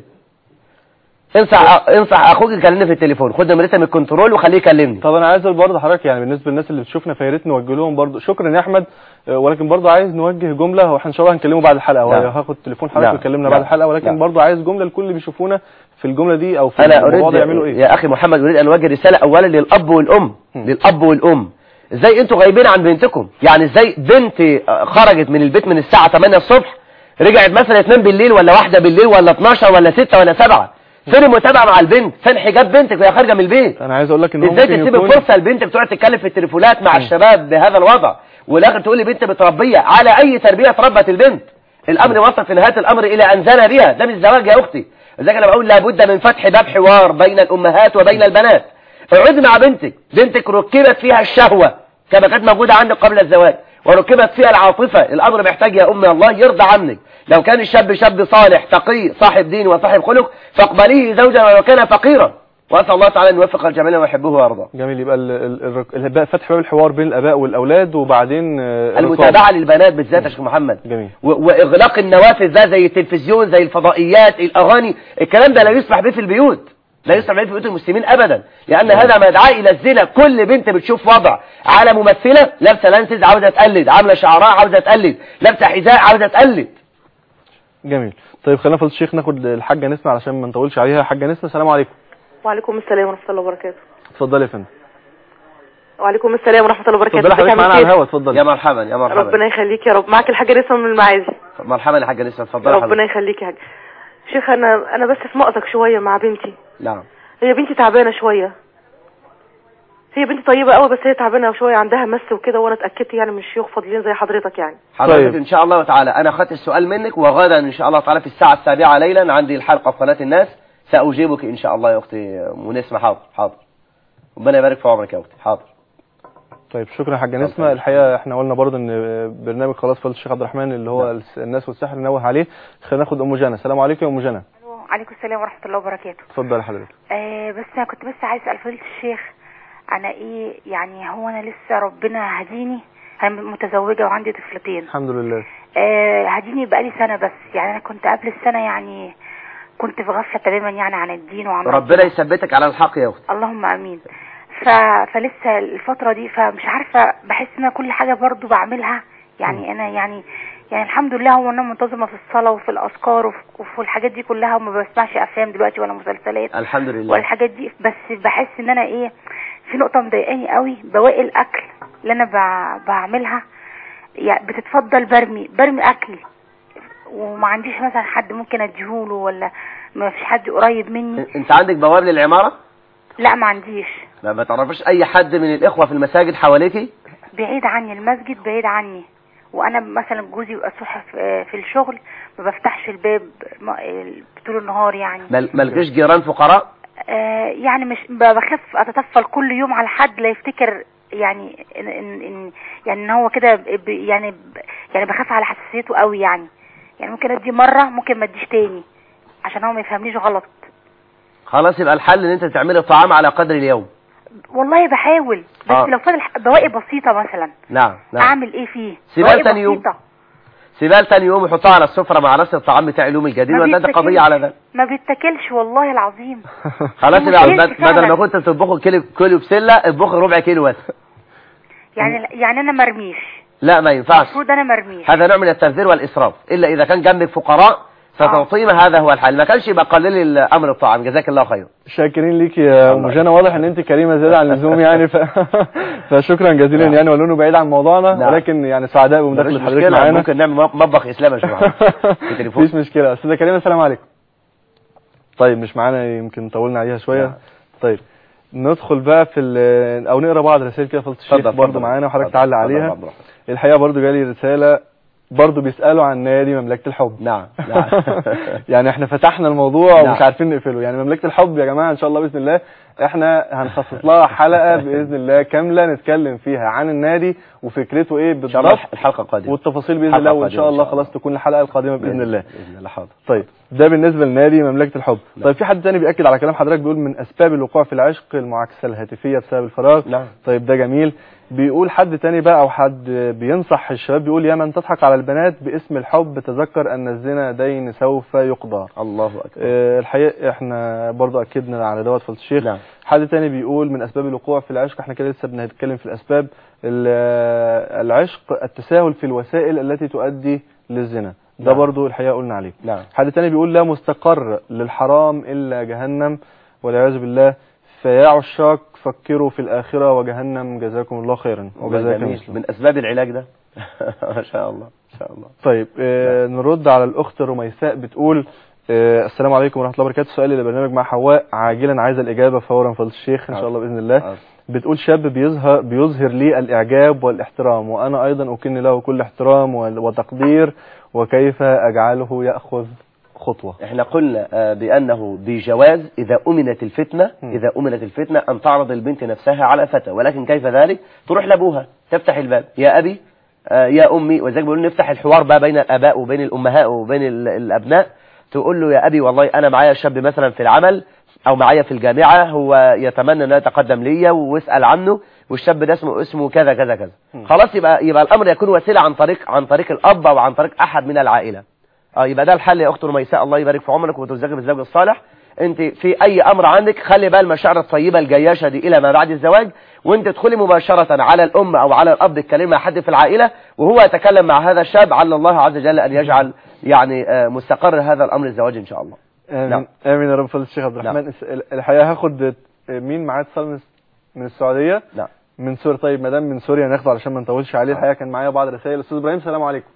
انصح انصح اخوك يكلمني في التليفون خد نمرتها من الكنترول وخليه يكلمني طب انا عايز اقول برضه حضرتك يعني بالنسبه للناس اللي بتشوفنا فيا ريت نوجه لهم برضه شكرا يا احمد آه، ولكن برضه عايز نوجه جمله هو احنا ان شاء الله هنكلمه بعد الحلقه نعم. وهاخد تليفون حضرتك نعم. ويكلمنا نعم. بعد الحلقه ولكن نعم. برضه عايز جمله لكل اللي بيشوفونا في الجمله دي او في انا الموضوع اريد ده يعملوا ايه يا اخي محمد اريد ان اوجه رساله اولا للاب والام م. للاب والام ازاي انتوا غايبين عن بنتكم يعني ازاي بنت خرجت من البيت من الساعه 8 الصبح رجعت مثلا 2 بالليل ولا واحدة بالليل ولا 12 ولا 6 ولا 7 فين المتابعه مع البنت فين حجاب بنتك وهي خارجه من البيت انا عايز اقول لك ان هو ازاي ممكن تسيب يكون الفرصه لبنتك تقعد تتكلم في التليفونات مع الشباب بهذا الوضع والاخر تقول لي بنت متربيه على اي تربيه تربت البنت الامر وصل في نهايه الامر الى ان زنى بها ده مش زواج يا اختي لذلك انا بقول لابد من فتح باب حوار بين الامهات وبين البنات اقعدي مع بنتك بنتك ركبت فيها الشهوه كما كانت موجوده عندك قبل الزواج وركبت فيها العاطفه الامر محتاج يا ام الله يرضى عنك لو كان الشاب شاب صالح تقي صاحب دين وصاحب خلق فاقبليه زوجا ولو كان فقيرا واسال الله تعالى ان يوفق الجميع ويحبه ويرضاه جميل يبقى ال- ال- ال- الباء- فتح باب الحوار بين الاباء والاولاد وبعدين آه، الرقابة. المتابعة للبنات بالذات يا شيخ محمد جميل. و- واغلاق النوافذ ده زي التلفزيون زي الفضائيات الاغاني الكلام ده لا يسمح به في البيوت لا يسمح به في بيوت المسلمين ابدا لان هذا مدعاة الى الزنا كل بنت بتشوف وضع على ممثلة لابسه لانسز عاوزة تقلد عاملة شعرها عاوزة تقلد لابسه حذاء عاوزة تقلد جميل طيب خلينا فضل الشيخ ناخد الحاجه نسمه علشان ما نطولش عليها حاجه نسمه السلام عليكم وعليكم السلام ورحمة الله وبركاته اتفضلي يا فندم وعليكم السلام ورحمة الله وبركاته اتفضلي ازيك حضرتك يا معانا عم على سيد؟ الهوا اتفضلي يا مرحبا يا مرحبا ربنا يخليك يا رب معاك الحاجة نسمة من المعازي مرحبا يا حاجة نسمة اتفضلي ربنا حضرتك يخليك يا حاج شيخ انا انا بس في مأزق شوية مع بنتي نعم هي بنتي تعبانة شوية هي بنتي طيبة قوي بس هي تعبانة شوية عندها مس وكده وانا اتأكدت يعني من شيوخ فاضلين زي حضرتك يعني حضرتك طيب. ان شاء الله تعالى انا اخذت السؤال منك وغدا ان شاء الله تعالى في الساعة السابعة ليلا عندي الحلقة في قناة الناس سأجيبك ان شاء الله يا اختي ونسمة حاضر حاضر ربنا يبارك في عمرك يا اختي حاضر طيب شكرا يا حاجه نسمه الحقيقه احنا قلنا برضه ان برنامج خلاص فضل الشيخ عبد الرحمن اللي هو الس- الناس والسحر نوه عليه خلينا ناخد ام جنى السلام عليكم يا ام جنى عليكم السلام ورحمة الله وبركاته اتفضلي حضرتك آه بس أنا كنت بس عايز أسأل فضيلة الشيخ أنا إيه يعني هو أنا لسه ربنا هديني أنا متزوجة وعندي طفلتين الحمد لله آه هديني بقالي سنة بس يعني أنا كنت قبل السنة يعني كنت في غفلة تماما يعني عن الدين وعن ربنا يثبتك على الحق يا اختي اللهم امين ف... فلسه الفتره دي فمش عارفه بحس ان أنا كل حاجه برضو بعملها يعني انا يعني يعني الحمد لله هو انا منتظمه في الصلاه وفي الاذكار وفي, وفي الحاجات دي كلها وما بسمعش افلام دلوقتي ولا مسلسلات الحمد لله والحاجات دي بس بحس ان انا ايه في نقطه مضايقاني قوي بواقي الاكل اللي انا بع... بعملها يعني بتتفضل برمي برمي اكل وما عنديش مثلا حد ممكن اديهوله ولا ما فيش حد قريب مني انت عندك بواب للعمارة لا ما عنديش لا ما تعرفش اي حد من الاخوة في المساجد حواليكي بعيد عني المسجد بعيد عني وانا مثلا جوزي بيبقى الصبح في في الشغل ما بفتحش الباب ما- طول النهار يعني مل- ملكش جيران فقراء آه يعني مش ب- بخاف اتطفل كل يوم على حد لا يفتكر يعني ان ان, إن يعني ان هو كده ب- يعني ب- يعني بخاف على حساسيته قوي يعني يعني ممكن ادي مره ممكن ما اديش تاني عشان هو ما يفهمنيش غلط خلاص يبقى الحل ان انت تعملي الطعام على قدر اليوم والله بحاول بس آه. لو فضل ح- بواقي بسيطه مثلا نعم نعم اعمل ايه فيه سيبها بواقي تاني يوم. بسيطة. سيبال تاني يوم يحطها على السفرة مع نفس الطعام بتاع اليوم الجديد ما وانت بيتاكلش. قضية على ذلك ما بيتاكلش والله العظيم خلاص ما يبقى بيتاكلش بد- بدل ما فعلا. كنت بتطبخه كيلو كيلو بسلة اطبخه ربع كيلو بس يعني يعني انا مرميش لا ما ينفعش المفروض انا مرميش هذا نوع من التبذير والإسراف إلا إذا كان جنبك فقراء فتعطيهم هذا هو الحل ما كانش يبقى قلل الأمر الطعام جزاك الله خير شاكرين ليك يا ام جانا واضح ان انت كريمه زياده عن اللزوم يعني ف... فشكرا جزيلا نعم. يعني ولو انه بعيد عن موضوعنا نعم. ولكن يعني سعداء بمداخله مفيش حضرتك مشكلة معانا ممكن نعمل مطبخ إسلامي يا شيخ محمد في تليفون مفيش مشكله استاذه كريمه السلام عليكم طيب مش معانا يمكن طولنا عليها شويه نعم. طيب ندخل بقى في ال- او نقرا بعض الرسائل كده فضيله الشيخ اتفضل، برضه اتفضل. معانا وحضرتك اتفضل، تعلق اتفضل عليها عبد الرحمن. الحقيقه برضه جالي رساله برضه بيسالوا عن نادي مملكه الحب نعم نعم يعني احنا فتحنا الموضوع نعم. ومش عارفين نقفله يعني مملكة الحب يا جماعة ان شاء الله بإذن الله احنا هنخصص لها حلقة بإذن الله كاملة نتكلم فيها عن النادي وفكرته ايه إن شاء الله بالضبط الحلقة القادمة والتفاصيل بإذن حلقة الله وان قادمة شاء إن الله شاء الله. خلاص تكون الحلقة القادمة بإذن الله بإذن الله حاضر طيب ده بالنسبة لنادي مملكة الحب طيب في حد تاني بيأكد على كلام حضرتك بيقول من أسباب الوقوع في العشق المعاكسة الهاتفية بسبب الفراغ نعم طيب ده جميل بيقول حد تاني بقى او حد بينصح الشباب بيقول يا من تضحك على البنات باسم الحب تذكر ان الزنا دين سوف يقضى الله أكبر آه، الحقيقة احنا برضو اكدنا على دوت فضل الشيخ نعم حد تاني بيقول من اسباب الوقوع في العشق احنا كده لسه بنتكلم في الاسباب ال- آه، العشق التساهل في الوسائل التي تؤدي للزنا ده نعم. برضو الحقيقة قلنا عليه نعم حد تاني بيقول لا مستقر للحرام الا جهنم والعياذ بالله فيا عشاق فكروا في الآخرة وجهنم جزاكم الله خيرا وجزاك جميل. مسلم من أسباب العلاج ده ما شاء الله ما شاء الله طيب آه نرد على الأخت رميساء بتقول آه السلام عليكم ورحمة الله وبركاته سؤالي لبرنامج مع حواء عاجلا عايز الإجابة فورا فضل الشيخ إن شاء الله بإذن الله آه. بتقول شاب بيظهر بيظهر لي الإعجاب والإحترام وأنا أيضا أكن له كل احترام وال- وتقدير وكيف أجعله يأخذ خطوة احنا قلنا آه، بأنه بجواز إذا أمنت الفتنة م. إذا أمنت الفتنة أن تعرض البنت نفسها على فتى ولكن كيف ذلك تروح لأبوها تفتح الباب يا أبي آه، يا أمي وزي بيقولوا نفتح الحوار بقى بين الآباء وبين الأمهات وبين ال- الأبناء تقول له يا أبي والله أنا معايا شاب مثلا في العمل أو معايا في الجامعة هو يتمنى أنه يتقدم لي واسأل عنه والشاب ده اسمه اسمه كذا كذا كذا م. خلاص يبقى يبقى الأمر يكون وسيلة عن طريق عن طريق الأب أو عن طريق أحد من العائلة اه يبقى ده الحل يا اخت رميساء الله يبارك في عمرك وترزقك بالزوج الصالح انت في اي امر عندك خلي بقى المشاعر الطيبه الجياشه دي الى ما بعد الزواج وانت تدخلي مباشره على الام او على الاب تتكلمي مع حد في العائله وهو يتكلم مع هذا الشاب على الله عز وجل ان يجعل يعني آه، مستقر هذا الامر الزواج ان شاء الله آمين نعم. آمين يا رب فضل الشيخ عبد الرحمن الس- الحقيقة هاخد مين معاه اتصال من- من السعودية نعم من سوريا طيب ما دام من سوريا ناخده علشان ما نطولش عليه الحقيقة كان معايا بعض الرسائل أستاذ إبراهيم السلام عليكم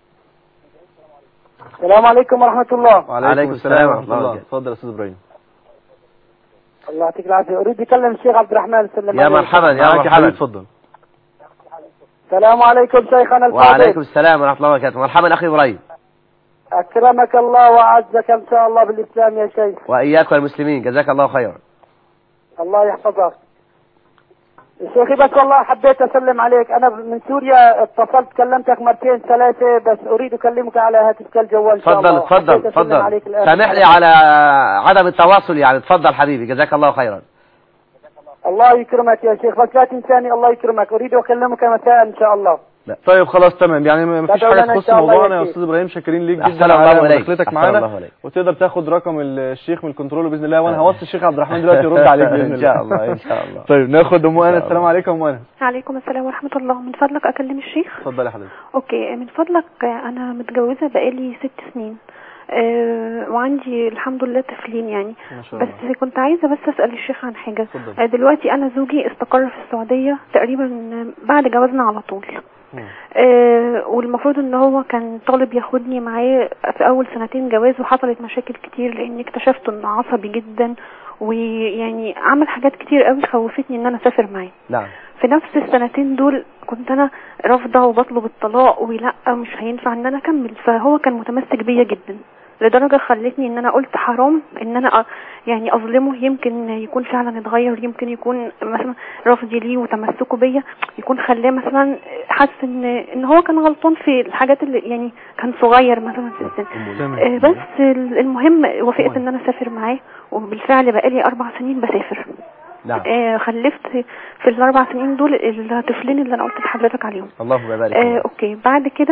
السلام عليكم ورحمة الله عليكم السلام ورحمة الله وبركاته. اتفضل يا أستاذ إبراهيم الله يعطيك العافية أريد أكلم الشيخ عبد الرحمن سلم يا عليه. مرحبا يا معاك يا حبيبي مرحبا اتفضل السلام عليكم شيخنا الفاضل وعليكم السلام ورحمه الله وبركاته مرحبا اخي ابراهيم أكرمك الله وأعزك إن شاء الله بالإسلام يا شيخ واياك والمسلمين جزاك الله خيرا الله يحفظك شيخي بس والله حبيت أسلم عليك أنا من سوريا اتصلت كلمتك مرتين ثلاثة بس أريد أكلمك على هاتفك الجوال إن شاء تفضل الله تفضل حبيت أسلم تفضل عليك الآن. سامح لي على عدم التواصل يعني تفضل حبيبي جزاك الله خيرا الله يكرمك يا شيخ بس لا تنساني الله يكرمك أريد أكلمك مساء إن شاء الله طيب خلاص تمام يعني ما فيش تدعو حاجة لنا إن تخص شاء الله موضوعنا يا يا شيخ. أستاذ إبراهيم شاكرين ليك أحسن جدا الله على إليك. مداخلتك أحسن معانا الله إليك. وتقدر تاخد رقم الشيخ من الكنترول بإذن الله وأنا هوصي الشيخ عبد الرحمن دلوقتي يرد عليك بإذن الله ان شاء الله ان شاء الله طيب ناخد أم أنا الله. السلام عليكم أم أنا عليكم السلام ورحمة الله من فضلك أكلم الشيخ اتفضل يا حضرتك أوكي من فضلك أنا متجوزة بقالي ست سنين أه وعندي الحمد لله طفلين يعني ما شاء الله بس كنت عايزة بس أسأل الشيخ عن حاجة اتفضل. آه، دلوقتي أنا زوجي استقر في السعودية تقريبا بعد جوازنا على طول مم. آه والمفروض ان هو كان طالب ياخدني معاه في اول سنتين جواز وحصلت مشاكل كتير لاني اكتشفت انه عصبي جدا ويعني عمل حاجات كتير قوي خوفتني ان انا اسافر معاه نعم في نفس السنتين دول كنت انا رافضه وبطلب الطلاق ولا مش هينفع ان انا اكمل فهو كان متمسك بيا جدا لدرجه خلتني ان انا قلت حرام ان انا أ- يعني اظلمه يمكن يكون فعلا اتغير يمكن يكون مثلا رفضي ليه وتمسكه بيا يكون خلاه مثلا حاسس ان ان هو كان غلطان في الحاجات اللي يعني كان صغير مثلا في السن تمام. آه، بس ال- المهم وافقت ان انا اسافر معاه وبالفعل بقالي اربع سنين بسافر نعم آه خلفت في الاربع سنين دول الطفلين اللي انا قلت لحضرتك عليهم اللهم بارك آه فيك. اوكي بعد كده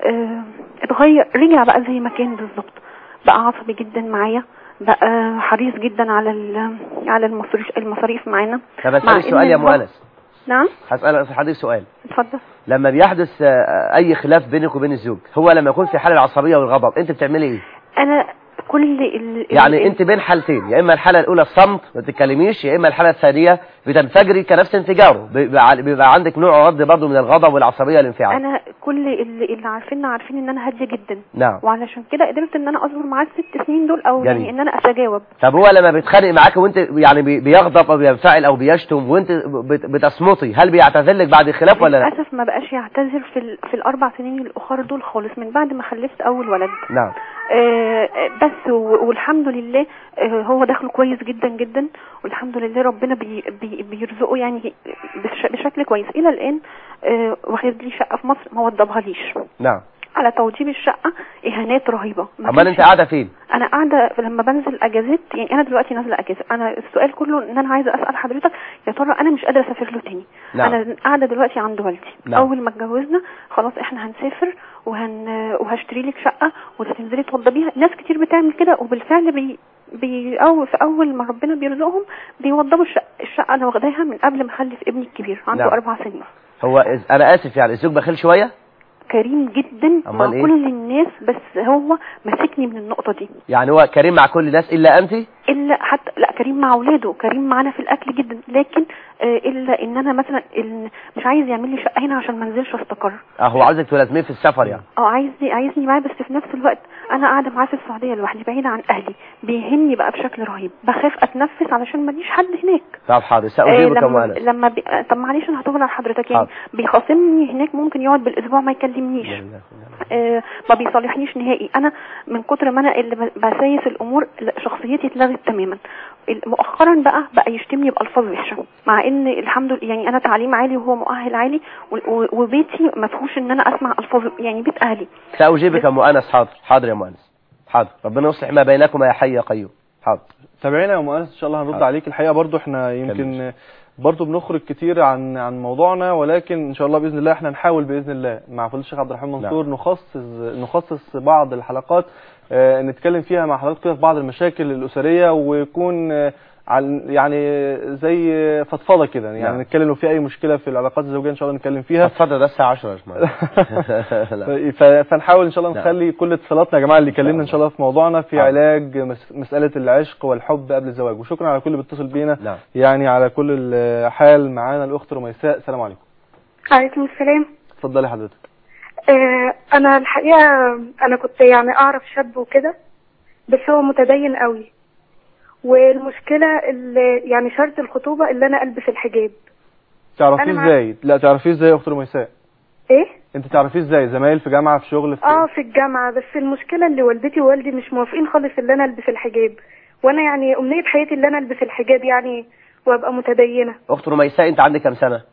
آه، اتغير رجع بقى زي ما كان بالظبط بقى عصبي جدا معايا بقى حريص جدا على ال- على المصاريف المصاريف معانا طب مع اسالك إن سؤال يا هو- مؤنس نعم هسال حضرتك سؤال اتفضل لما بيحدث آه، اي خلاف بينك وبين الزوج هو لما يكون في حاله العصبيه والغضب انت بتعملي ايه انا كل ال... يعني ال- انت بين حالتين يا اما الحاله الاولى الصمت ما تتكلميش يا اما الحاله الثانيه بتنفجري كنفس انفجاره بيبقى بيبقى عندك نوع رد برضه من الغضب والعصبيه والانفعال انا كل اللي, اللي عارفيننا عارفين ان انا هاديه جدا نعم وعلشان كده قدرت ان انا اصبر معاه الست سنين دول او جميل. يعني ان انا اتجاوب طب هو لما بيتخانق معاك وانت يعني بي- بيغضب او بينفعل او بيشتم وانت بت- بتصمتي هل بيعتذر لك بعد الخلاف ولا لا؟ للاسف ما بقاش يعتذر في ال... في الاربع سنين الاخر دول خالص من بعد ما خلفت اول ولد نعم آه، بس و- والحمد لله آه، هو دخله كويس جدا جدا والحمد لله ربنا بي بي بيرزقه يعني بش بشكل كويس الى الان آه، واخد لي شقه في مصر ما وضبها ليش نعم على توضيب الشقه اهانات رهيبه ما امال كانش- انت قاعده فين؟ انا قاعده لما بنزل اجازات يعني انا دلوقتي نازله اجازه انا السؤال كله ان انا عايزه اسال حضرتك يا ترى انا مش قادره اسافر له تاني نعم. انا قاعده دلوقتي عند والدي نعم. اول ما اتجوزنا خلاص احنا هنسافر وهن وهشتري لك شقه وتنزلي توضبيها ناس كتير بتعمل كده وبالفعل بي بي أو في اول ما ربنا بيرزقهم بيوضبوا الشقه الشقه انا واخداها من قبل ما اخلف ابني الكبير عنده نعم. اربع سنين هو إز- انا اسف يعني الزوج بخيل شويه كريم جدا مع أمال إيه؟ كل الناس بس هو ماسكني من النقطه دي يعني هو كريم مع كل الناس الا انت الا حتى لا كريم مع اولاده كريم معانا في الاكل جدا لكن آه، الا ان انا مثلا إن مش عايز يعمل لي شقه هنا عشان ما انزلش استقر اه هو عاوزك تلازميه في السفر يعني اه عايزني عايزني معاه بس في نفس الوقت انا قاعده معاه في السعوديه لوحدي بعيده عن اهلي بيهني بقى بشكل رهيب بخاف اتنفس علشان ماليش حد هناك طب حاضر آه ساجيبك يا لما مؤنس لما بي... آه، طب معلش انا هطول على حضرتك يعني حاضر. بيخاصمني هناك ممكن يقعد بالاسبوع ما يكلمنيش آه، ما بيصالحنيش نهائي انا من كتر ما انا اللي ب- بسايس الامور لا، شخصيتي اتلغت تماما ال- مؤخرا بقى بقى يشتمني بالفاظ وحشه مع ان الحمد لله يعني انا تعليم عالي وهو مؤهل عالي و- و- وبيتي ما فيهوش ان انا اسمع الفاظ يعني بيت اهلي ساجيبك يا مؤنس حاضر حاضر يا مؤنس حاضر ربنا يصلح ما بينكما يا حي يا قيوم حاضر تابعينا يا مؤنس ان شاء الله هنرد حاضر. عليك الحقيقه برضو احنا يمكن برضو بنخرج كتير عن عن موضوعنا ولكن ان شاء الله باذن الله احنا نحاول باذن الله مع فضيله الشيخ عبد الرحمن منصور نخصص نخصص بعض الحلقات آه، نتكلم فيها مع حضرتك كده في بعض المشاكل الاسريه ويكون آه، عن يعني زي فضفضه كده يعني نعم. نتكلم لو في اي مشكله في العلاقات الزوجيه ان شاء الله نتكلم فيها اتفضل ده الساعه 10 يا جماعه لا. ف- فنحاول ان شاء الله نعم. نخلي كل اتصالاتنا يا جماعه اللي كلمنا ان شاء الله في موضوعنا في حاضر. علاج مس- مساله العشق والحب قبل الزواج وشكرا على كل اللي بيتصل بينا نعم يعني على كل الحال معانا الاخت رميساء السلام عليكم عليكم السلام اتفضلي حضرتك آه انا الحقيقه انا كنت يعني اعرف شاب وكده بس هو متدين قوي والمشكله اللي يعني شرط الخطوبه اللي انا البس الحجاب تعرفيه أنا مع- ازاي لا تعرفيه ازاي يا اخت رميساء ايه انت تعرفيه ازاي زمايل في جامعه في شغل في اه في الجامعه بس المشكله اللي والدتي ووالدي مش موافقين خالص ان انا البس الحجاب وانا يعني امنيه حياتي ان انا البس الحجاب يعني وابقى متدينه اخت رميساء انت عندك كام سنه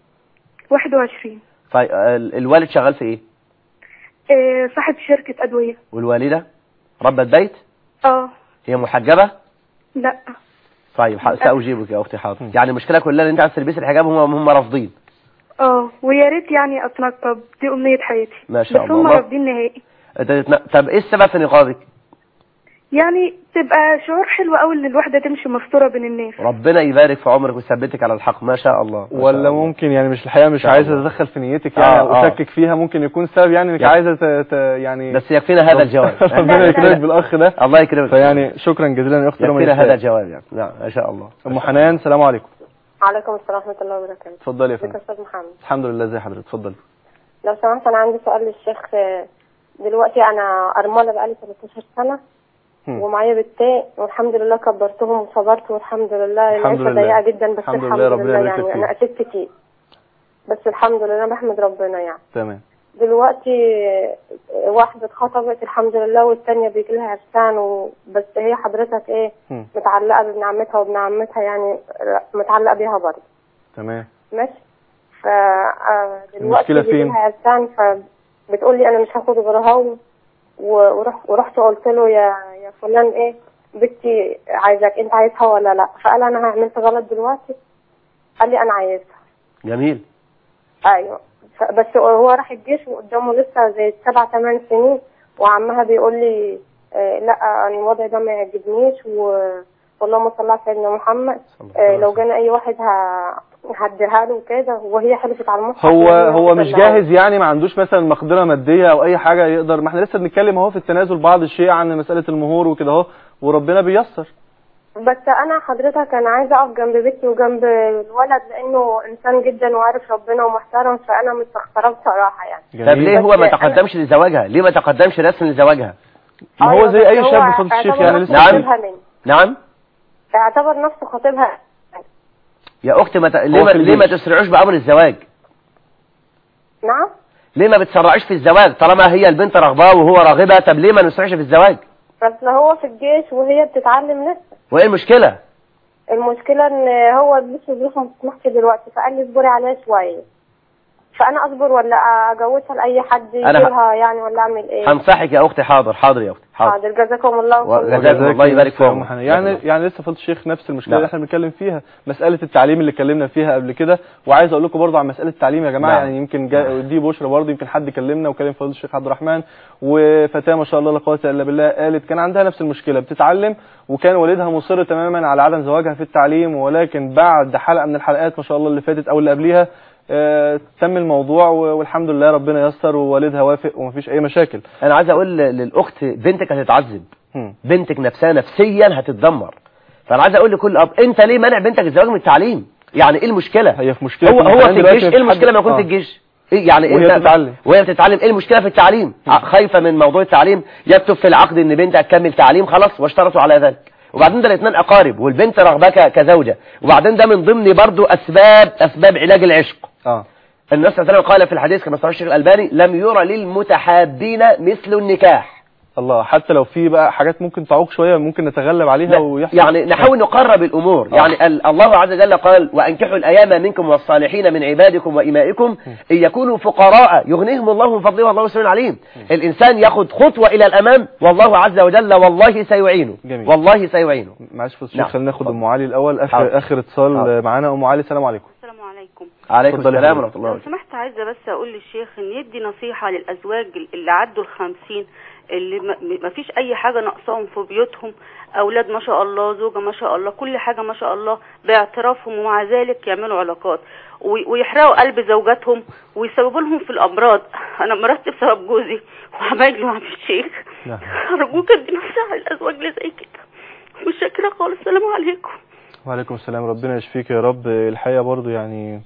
21 طيب آه، الوالد شغال في ايه آه صاحب شركه ادويه والوالده ربة بيت اه هي محجبه لا طيب ح- ساجيبك يا اختي حاضر يعني المشكله كلها ان انت عايز تلبسي الحجاب هم هم رافضين اه ويا ريت يعني اتنقب دي امنيه حياتي ما شاء بس الله هم الله. رافضين نهائي أنت تتن- طب ايه السبب في نقابك يعني تبقى شعور حلو قوي ان الواحده تمشي مستوره بين الناس ربنا يبارك في عمرك ويثبتك على الحق ما شاء الله ما شاء ولا الله. ممكن يعني مش الحقيقه مش شاء عايزه الله. اتدخل في نيتك يعني آه، آه. واشكك فيها ممكن يكون السبب يعني انك يا- عايزه ت... ت... يعني بس يكفينا هذا الجواب ربنا يكرمك بالاخ ده الله يكرمك فيعني شكرا جزيلا يا اختي يكفينا هذا رميساء الجواب يعني نعم ما شاء الله ام حنان السلام عليكم عليكم السلام ورحمة الله وبركاته اتفضلي يا ازيك يا فندم استاذ محمد الحمد لله ازي حضرتك اتفضلي لو سمحت انا عندي سؤال للشيخ آه، دلوقتي انا ارمله بقالي 13 سنة هم. ومعايا بنتين والحمد لله كبرتهم وصبرت والحمد لله الحمد العيشة لله. ضيقة جدا بس الحمد الحمد, لله، ربنا لله يبارك يعني فيك. انا اسيت كتير بس الحمد لله بحمد ربنا يعني تمام دلوقتي آه، واحدة اتخطبت الحمد لله والتانية بيجي لها عرسان وبس هي حضرتك ايه هم. متعلقة بابن عمتها وابن عمتها يعني لا، متعلقة بيها برضه تمام ماشي ف آه، دلوقتي المشكلة بيجي فين؟ لها عرسان فبتقول لي انا مش هاخد غيرها و- ورحت ورحت قلت له يا يا فلان ايه بنتي عايزك انت عايزها ولا لا فقال انا عملت غلط دلوقتي قال لي انا عايزها جميل ايوه ف- بس هو راح الجيش وقدامه لسه زي سبع ثمان سنين وعمها بيقول لي آه لا يعني الوضع ده ما يعجبنيش و اللهم صل على سيدنا محمد آه لو جانا اي واحد ه- هديها له وكده وهي حلفت على المصحف هو إن هي هو مش هتطلعه. جاهز يعني ما عندوش مثلا مقدره ماديه او اي حاجه يقدر ما احنا لسه بنتكلم اهو في التنازل بعض الشيء عن مساله المهور وكده اهو وربنا بيسر بس انا حضرتك انا عايزه اقف جنب بنتي وجنب الولد لانه انسان جدا وعارف ربنا ومحترم فانا مستخسراه بصراحه يعني طب ليه هو ما بس أنا- تقدمش لزواجها ليه ما تقدمش رسم لزواجها ما هو زي اي هو شاب فضل الشيخ اعتبر يعني نفسه لسه خطيبها مني نعم اعتبر نفسه خطيبها يا اختي ما ت... ليه, ما... في ليه ما الجيش. تسرعوش بامر الزواج نعم ليه ما بتسرعوش في الزواج طالما هي البنت رغباه وهو راغبها طب ليه ما نسرعش في الزواج بس هو في الجيش وهي بتتعلم لسه وايه المشكله المشكله ان هو لسه ظروفه ما بتسمحش دلوقتي فقال لي اصبري عليها شويه فانا اصبر ولا اجوزها لاي حد أنا ه- يجيبها يعني ولا اعمل ايه هنصحك يا اختي حاضر حاضر يا اختي حاضر حاضر جزاكم الله كل وجزاكم خير. الله يبارك في يا عمرك. محمد. يعني يعني لسه فضل الشيخ نفس المشكله نعم. اللي احنا بنتكلم فيها مساله التعليم اللي اتكلمنا فيها قبل كده وعايز اقول لكم برضه عن مساله التعليم يا جماعه نعم. يعني يمكن جا دي بشرى برضه يمكن حد كلمنا وكلم فضل الشيخ عبد الرحمن وفتاه ما شاء الله لا قوه الا بالله قالت كان عندها نفس المشكله بتتعلم وكان والدها مصر تماما على عدم زواجها في التعليم ولكن بعد حلقه من الحلقات ما شاء الله اللي فاتت او اللي قبليها آه، تم الموضوع و- والحمد لله ربنا يسر ووالدها وافق ومفيش اي مشاكل انا عايز اقول ل- للاخت بنتك هتتعذب هم. بنتك نفسها نفسيا هتتدمر فانا عايز اقول لكل اب انت ليه مانع بنتك الزواج من التعليم يعني ايه المشكله هي في مشكله هو هو الامتحان في دلوقتي الجيش مفيش ايه المشكله حد- ما يكون آه. في الجيش إيه يعني وهي إيه بتتعلم. وهي بتتعلم ايه المشكله في التعليم ع- خايفه من موضوع التعليم يكتب في العقد ان بنتها تكمل تعليم خلاص واشترطوا على ذلك وبعدين ده الاثنين اقارب والبنت رغبك كزوجه وبعدين ده من ضمن برضو اسباب اسباب علاج العشق اه النبي صلى الله عليه وسلم قال في الحديث كما صحيح الشيخ الألباني لم يرى للمتحابين مثل النكاح الله حتى لو في بقى حاجات ممكن تعوق شويه ممكن نتغلب عليها لا، ويحصل يعني نحاول نقرب الأمور آه. يعني ال- الله عز وجل قال وأنكحوا الأيام منكم والصالحين من عبادكم وإمائكم إن يكونوا فقراء يغنيهم الله من فضله والله سميع عليم الإنسان ياخد خطوة إلى الأمام والله عز وجل والله سيعينه جميل. والله سيعينه معلش فضل نعم. الشيخ خلينا ناخد ام علي الاول حاضر. اخر اخر اتصال حاضر. معانا ام علي السلام عليكم السلام عليكم عليكم اتفضل يا السلام حبيبي. ورحمة الله لو وبركاته سمحت عايزة بس أقول للشيخ إن يدي نصيحة للأزواج اللي عدوا الخمسين اللي ما- ما فيش أي حاجة ناقصاهم في بيوتهم أولاد ما شاء الله زوجة ما شاء الله كل حاجة ما شاء الله باعترافهم ومع ذلك يعملوا علاقات وي- ويحرقوا قلب زوجاتهم ويسببوا لهم في الأمراض أنا مرضت بسبب جوزي وعمايله عم الشيخ نعم. أرجوك ادي نصيحة للأزواج اللي زي كده مش شاكرة خالص السلام عليكم وعليكم السلام ربنا يشفيك يا رب الحقيقه برضو يعني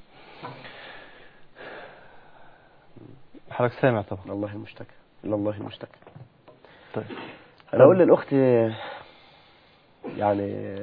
حضرتك سامع طبعا الله المشتكى إلى الله المشتكى طيب أنا أقول للأخت يعني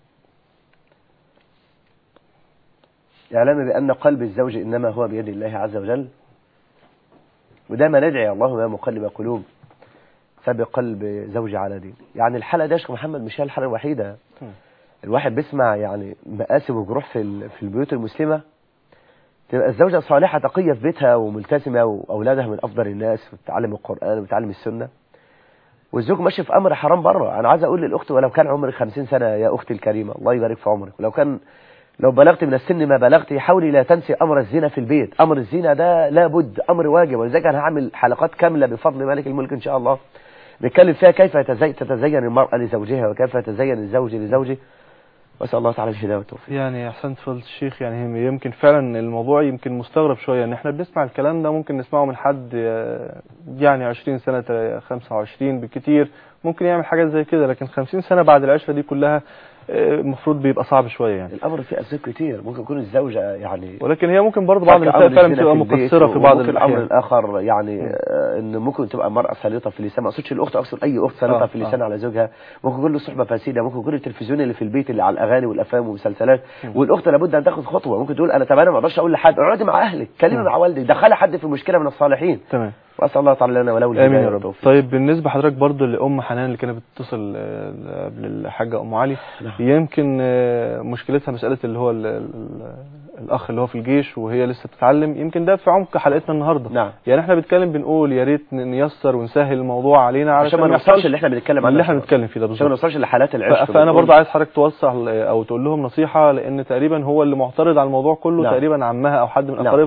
اعلمي بأن قلب الزوج إنما هو بيد الله عز وجل ودايما ندعي اللهم يا مقلب قلوب فبقلب زوجي على دين يعني الحلقة ده يا شيخ محمد مش هي الحلقة الوحيدة مم. الواحد بيسمع يعني مآسي وجروح في ال- في البيوت المسلمة تبقى الزوجة صالحة تقية في بيتها وملتزمة وأولادها من أفضل الناس وبتعلم القرآن وبتعلم السنة والزوج ماشي في أمر حرام بره أنا عايز أقول للأخت ولو كان عمرك خمسين سنة يا أختي الكريمة الله يبارك في عمرك ولو كان لو بلغت من السن ما بلغت حاولي لا تنسي أمر الزنا في البيت أمر الزنا ده لابد أمر واجب ولذلك أنا هعمل حلقات كاملة بفضل مالك الملك إن شاء الله نتكلم فيها كيف يتزي- تتزين المرأة لزوجها وكيف يتزين الزوج لزوجه وأسأل الله تعالى الهداية والتوفيق يعني احسنت فضل الشيخ يعني هم- يمكن فعلا الموضوع يمكن مستغرب شويه ان احنا بنسمع الكلام ده ممكن نسمعه من حد آه، يعني 20 سنه تا- 25 بالكتير ممكن يعمل حاجات زي كده لكن 50 سنه بعد العشره دي كلها آه، المفروض بيبقى صعب شويه يعني الأمر فيه أسباب كتير ممكن يكون الزوجة يعني ولكن هي ممكن برضه بعض ترك النساء أمر فعلا الزنا بتبقى في البيت مقصره في بعض وممكن الأمر الاحيان الآخر يعني آه، إن ممكن تبقى المرأة سليطة في اللسان ما أقصدش الأخت أقصد أي أخت سليطة آه، في اللسان آه. على زوجها ممكن يكون له صحبة فاسدة ممكن يكون التلفزيون اللي في البيت اللي على الأغاني والأفلام والمسلسلات والأخت لابد أن تاخد خطوة ممكن تقول أنا طب أنا ما أقدرش أقول لحد اقعدي مع أهلك كلمي مع والدك دخلي حد في مشكلة من الصالحين تمام وأسأل الله تعالى لنا ولو امين يا الهداية رب والتوفيق. طيب بالنسبه حضرتك برضو لام حنان اللي كانت بتتصل آه، قبل الحاجه ام علي نعم. يمكن آه، مشكلتها مساله اللي هو ال- ال- الاخ اللي هو في الجيش وهي لسه بتتعلم يمكن ده في عمق حلقتنا النهارده نعم يعني احنا بنتكلم بنقول يا ريت ن- نيسر ونسهل الموضوع علينا عشان علشان ما ما نوصلش يحصلش اللي احنا بنتكلم عنه اللي احنا بنتكلم فيه ده عشان ما بالظبط نوصلش لحالات العشق ف- فانا بنقول- برضو عايز حضرتك توصل او تقول لهم نصيحه لان تقريبا هو اللي معترض على الموضوع كله نعم. تقريبا عمها او حد من نعم. اقاربها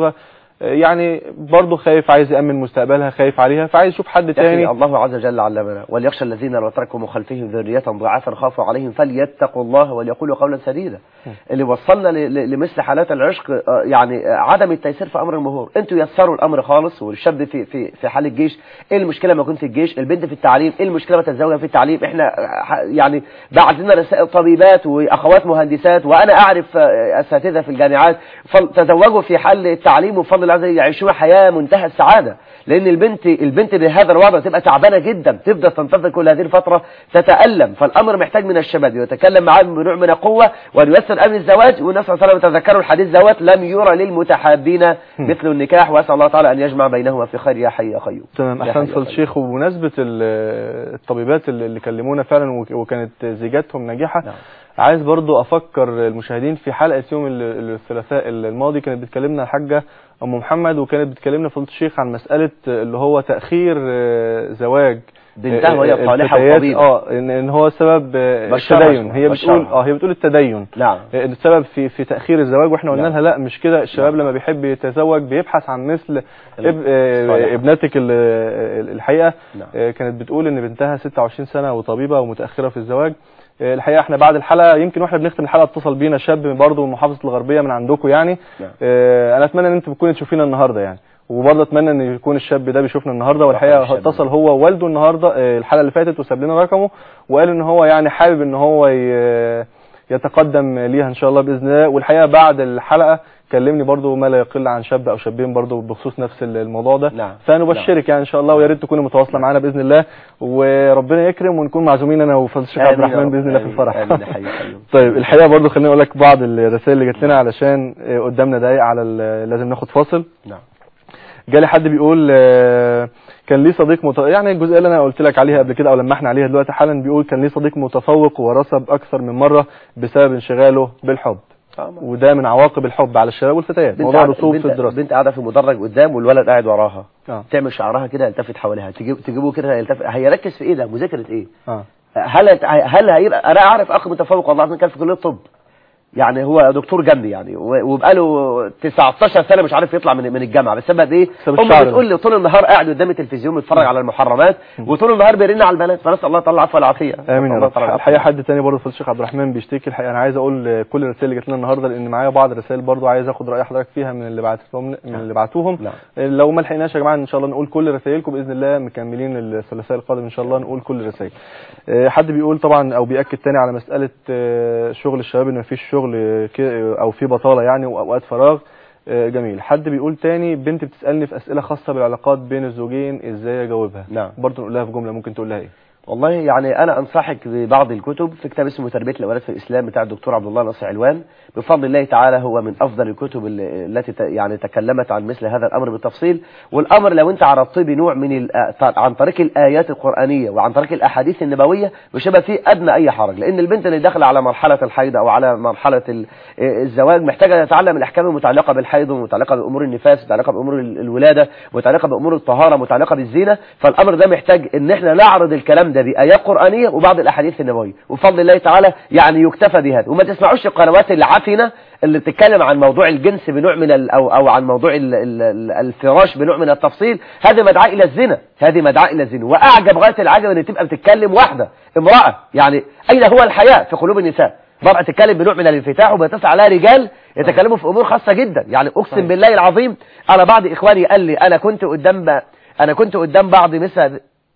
يعني برضه خايف عايز يأمن مستقبلها خايف عليها فعايز يشوف حد تاني يعني الله عز وجل علمنا وليخشى الذين لو تركوا من خلفهم ذرية ضعافا خافوا عليهم فليتقوا الله وليقولوا قولا سديدا اللي وصلنا ل- ل- لمثل حالات العشق آه، يعني آه، عدم التيسير في امر المهور انتوا يسروا الامر خالص والشاب في في في حال الجيش ايه المشكله ما يكون في الجيش البنت في التعليم ايه المشكله ما تتزوجها في التعليم احنا آه، ح- يعني بعت لنا رسائل طبيبات واخوات مهندسات وانا اعرف آه، اساتذه في الجامعات فل- تزوجوا في حال التعليم وبفضل الله عز وجل يعيشون حياه منتهى السعاده لان البنت البنت بهذا الوضع تبقى تعبانه جدا تفضل تنتظر كل هذه الفتره تتالم فالامر محتاج من الشباب يتكلم معاه بنوع من القوه وان ييسر امر الزواج والنبي صلى الله عليه وسلم تذكروا الحديث دوت لم يرى للمتحابين مثل النكاح واسال الله تعالى ان يجمع بينهما في خير يا حي يا قيوم تمام يا احسن حي يا فضل قيوم. الشيخ وبمناسبه ال- الطبيبات اللي اللي كلمونا فعلا وك- وكانت زيجاتهم ناجحه نعم. عايز برضو افكر المشاهدين في حلقه يوم ال- الثلاثاء الماضي كانت بتكلمنا الحاجه ام محمد وكانت بتكلمنا فضل الشيخ عن مساله اللي هو تاخير آه، زواج بنتها وهي آه، صالحة الفتيات، وطبيبة. اه ان إن هو سبب آه، بشرها التدين هي بشرها. بتقول اه هي بتقول التدين نعم آه، السبب في في تاخير الزواج واحنا قلنا نعم. لها لا مش كده الشباب لما بيحب يتزوج بيبحث عن مثل اب- آه، صالح. ابنتك ال- آه، الحقيقه نعم. آه، كانت بتقول ان بنتها 26 سنه وطبيبه ومتاخره في الزواج آه، الحقيقه احنا بعد الحلقه يمكن واحنا بنختم الحلقه اتصل بينا شاب برضه من محافظه الغربيه من عندكم يعني نعم. آه، انا اتمنى ان انتوا تكونوا تشوفينا النهارده يعني وبرضه اتمنى ان يكون الشاب ده بيشوفنا النهارده والحقيقه الشاب اتصل هو ووالده النهارده آه، الحلقه اللي فاتت وساب لنا رقمه وقال ان هو يعني حابب ان هو ي- يتقدم ليها ان شاء الله باذن الله والحقيقه بعد الحلقه كلمني برضو ما لا يقل عن شاب او شابين برضو بخصوص نفس الموضوع ده نعم. فنبشرك يعني ان شاء الله ويا ريت تكوني متواصله معانا باذن الله وربنا يكرم ونكون معزومين انا وفضل الشيخ عبد آمين يا الرحمن رب. باذن الله في آمين. الفرح آمين يا حي يا قيوم. طيب الحقيقه برضو خليني اقول لك بعض الرسائل اللي جات لنا علشان آه، قدامنا دقايق على ال- لازم ناخد فاصل نعم جالي حد بيقول آه، كان ليه صديق مت... يعني الجزئيه اللي انا قلت لك عليها قبل كده او لمحنا عليها دلوقتي حالا بيقول كان ليه صديق متفوق ورسب اكثر من مره بسبب انشغاله بالحب آه، وده من عواقب الحب على الشباب والفتيات بنت موضوع قاعدة- الرسوب البنت- في الدراسه البنت قاعده في مدرج قدام والولد قاعد وراها اه تعمل شعرها كده يلتفت حواليها تجيب تجيبه كده يلتفت هيركز في ايه ده مذاكره ايه اه هل هل هيبقى انا اعرف اخ متفوق والله العظيم كان في كليه الطب يعني هو دكتور جنبي يعني و- وبقاله 19 سنه مش عارف يطلع من من الجامعه بسبب ايه بسبب هم الشعر ده. بتقول لي طول النهار قاعد قدام التلفزيون بيتفرج على المحرمات وطول النهار بيرن على البنات فنسال الله تعالى العفو والعافيه امين يا الله رب تعالى العفو. الحقيقه حد تاني برضه فضل الشيخ عبد الرحمن بيشتكي الحقيقه انا عايز اقول كل الرسائل اللي جات لنا النهارده لان معايا بعض الرسائل برضه عايز اخد راي حضرتك فيها من اللي بعتهم من اللي بعتوهم نعم. لو ما لحقناش يا جماعه ان شاء الله نقول كل رسائلكم باذن الله مكملين الثلاثاء القادم ان شاء الله نقول كل الرسائل آه، حد بيقول طبعا او بياكد تاني على مساله آه، شغل الشباب ان مفيش شغل آه، ك- او في بطاله يعني واوقات فراغ آه، جميل حد بيقول تاني بنت بتسالني في اسئله خاصه بالعلاقات بين الزوجين ازاي اجاوبها نعم. برضه نقولها في جمله ممكن تقولها ايه والله يعني انا انصحك ببعض الكتب في كتاب اسمه تربيه الاولاد في الاسلام بتاع الدكتور عبد الله ناصر علوان بفضل الله تعالى هو من افضل الكتب اللي- التي ت- يعني تكلمت عن مثل هذا الامر بالتفصيل والامر لو انت عرضته بنوع من الآ- عن طريق الايات القرانيه وعن طريق الاحاديث النبويه مش هيبقى فيه ادنى اي حرج لان البنت اللي داخله على مرحله الحيض او على مرحله ال- الزواج محتاجه تتعلم الاحكام المتعلقه بالحيض ومتعلقه بامور النفاس متعلقه بامور ال- الولاده متعلقه بامور الطهاره متعلقه بالزينه فالامر ده محتاج ان احنا نعرض الكلام ده بايات قرانيه وبعض الاحاديث النبويه وبفضل الله تعالى يعني يكتفى بهذا وما تسمعوش القنوات العفنه اللي بتتكلم عن موضوع الجنس بنوع من ال او او عن موضوع ال ال ال الفراش بنوع من التفصيل هذه مدعاه الى الزنا هذه مدعاه الى الزنا واعجب غايه العجب ان تبقى بتتكلم واحده امراه يعني اين هو الحياء في قلوب النساء مرأة تتكلم بنوع من الانفتاح وبيتصل عليها رجال يتكلموا في امور خاصه جدا يعني اقسم بالله العظيم على بعض اخواني قال لي انا كنت قدام ب- انا كنت قدام بعض مثل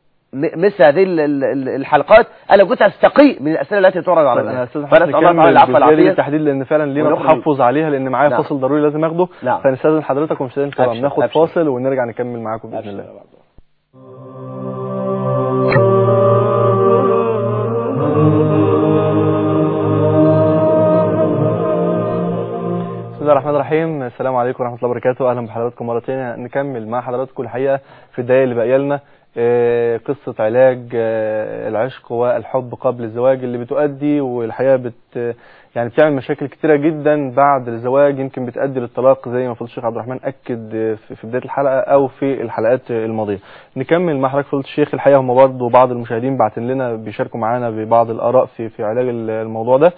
م- مثل هذه ال- ال- ال- الحلقات انا كنت استقي من الاسئله التي تعرض على طيب انا الناس استاذ فنسال الله تعالى العفو الجزئيه دي والعافيه بالتحديد لان فعلا لينا ونخرج- تحفظ عليها لان معايا نعم. فاصل ضروري لازم اخده نعم. فنستاذن حضرتك ومشاهدينا الكرام أبشر، ناخد أبشر. فاصل ونرجع نكمل معاكم باذن الله بسم الله الرحمن الرحيم السلام عليكم ورحمه الله وبركاته اهلا بحضراتكم مره ثانيه نكمل مع حضراتكم الحقيقه في الدقائق اللي باقيه لنا آه، قصه علاج آه، العشق والحب قبل الزواج اللي بتؤدي والحقيقه بت يعني بتعمل مشاكل كتيره جدا بعد الزواج يمكن بتؤدي للطلاق زي ما فضل الشيخ عبد الرحمن اكد آه، في في بدايه الحلقه او في الحلقات الماضيه نكمل مع حضرتك فضل الشيخ الحقيقه هم برضه بعض المشاهدين باعتين لنا بيشاركوا معانا ببعض الاراء في في علاج الموضوع ده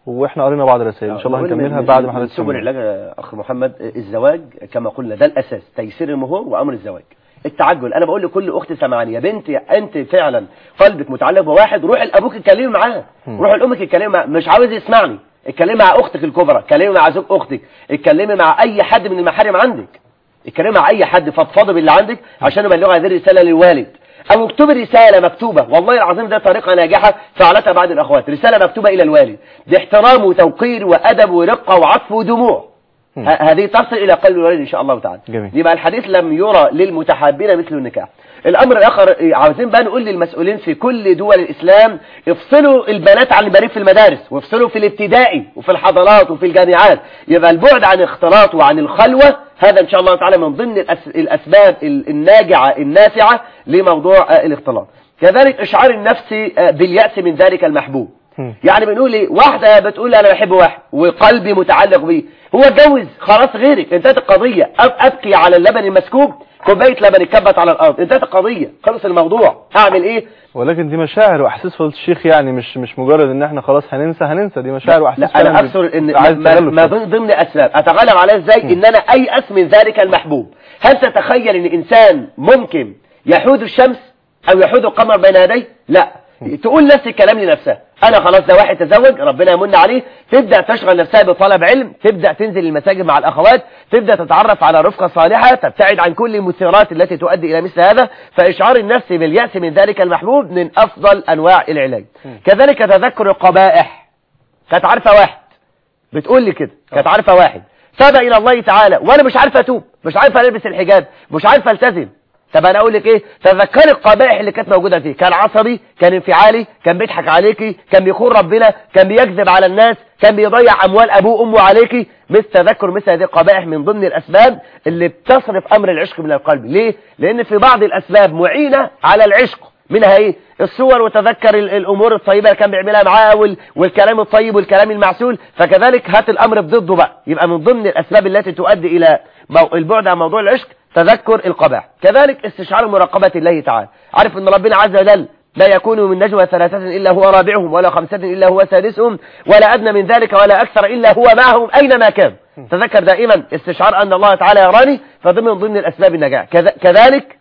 واحنا قرينا بعض الرسائل ان شاء الله نقول هنكملها من- بعد من- ما من حضرتك سبل تكمل. العلاج يا اخ محمد الزواج كما قلنا ده الاساس تيسير المهور وامر الزواج التعجل انا بقول لكل اخت سمعاني يا بنتي انت فعلا قلبك متعلق بواحد روحي لابوك اتكلمي معاه روحي لامك اتكلمي معاه مش عاوز يسمعني اتكلمي مع اختك الكبرى اتكلمي مع زوج اختك اتكلمي مع اي حد من المحارم عندك اتكلمي مع اي حد فضفضي باللي عندك عشان يبلغ هذه الرساله للوالد او اكتبي رساله مكتوبه والله العظيم ده طريقه ناجحه فعلتها بعض الاخوات رساله مكتوبه الى الوالد باحترام وتوقير وادب ورقه وعطف ودموع ه- هذه تصل الى قلب الوالد ان شاء الله تعالى جميل. يبقى الحديث لم يرى للمتحابين مثل النكاح الامر الاخر إيه، عاوزين بقى نقول للمسؤولين في كل دول الاسلام افصلوا البنات عن البنين في المدارس وافصلوا في الابتدائي وفي الحضانات وفي الجامعات يبقى البعد عن الاختلاط وعن الخلوه هذا ان شاء الله تعالى من ضمن الأس... الاسباب ال- الناجعه النافعه لموضوع آه، الاختلاط كذلك اشعار النفس آه، بالياس من ذلك المحبوب يعني بنقول ايه واحده بتقول انا بحب واحد وقلبي متعلق بيه هو اتجوز خلاص غيرك انتهت القضيه أب ابكي على اللبن المسكوب كوبايه لبن اتكبت على الارض انتهت القضيه خلص الموضوع هعمل ايه ولكن دي مشاعر واحاسيس فضيله الشيخ يعني مش مش مجرد ان احنا خلاص هننسى هننسى دي مشاعر واحاسيس لا انا فعلاً اقصد ان بت- عايز ما, تغلب ما فيها. ضمن ضمن اسباب اتغلب عليها ازاي ان انا ايأس من ذلك المحبوب هل تتخيل ان انسان ممكن يحود الشمس او يحود القمر بين يديه لا تقول نفس الكلام لنفسها انا خلاص ده واحد تزوج ربنا يمن عليه تبدا تشغل نفسها بطلب علم تبدا تنزل المساجد مع الاخوات تبدا تتعرف على رفقه صالحه تبتعد عن كل المثيرات التي تؤدي الى مثل هذا فاشعار النفس بالياس من ذلك المحبوب من افضل انواع العلاج كذلك تذكر القبائح كانت عارفه واحد بتقول لي كده كانت عارفه واحد تاب الى الله تعالى وانا مش عارفه اتوب مش عارفه البس الحجاب مش عارفه التزم طب انا اقول لك ايه تذكري القبائح اللي كانت موجوده فيه كان عصبي كان انفعالي كان بيضحك عليكي كان بيخون ربنا كان بيكذب على الناس كان بيضيع اموال ابوه وامه عليكي مثل تذكر مثل هذه القبائح من ضمن الاسباب اللي بتصرف امر العشق من القلب ليه لان في بعض الاسباب معينه على العشق منها ايه الصور وتذكر ال- الامور الطيبه اللي كان بيعملها معاه وال- والكلام الطيب والكلام المعسول فكذلك هات الامر بضده بقى يبقى من ضمن الاسباب التي تؤدي الى مو- البعد عن موضوع العشق تذكر القبائح كذلك استشعار مراقبه الله تعالى عارف ان ربنا عز وجل لا يكون من نجوى ثلاثة إلا هو رابعهم ولا خمسة إلا هو سادسهم ولا أدنى من ذلك ولا أكثر إلا هو معهم أينما كان تذكر دائما استشعار أن الله تعالى يراني فضمن ضمن الأسباب النجاح كذ- كذلك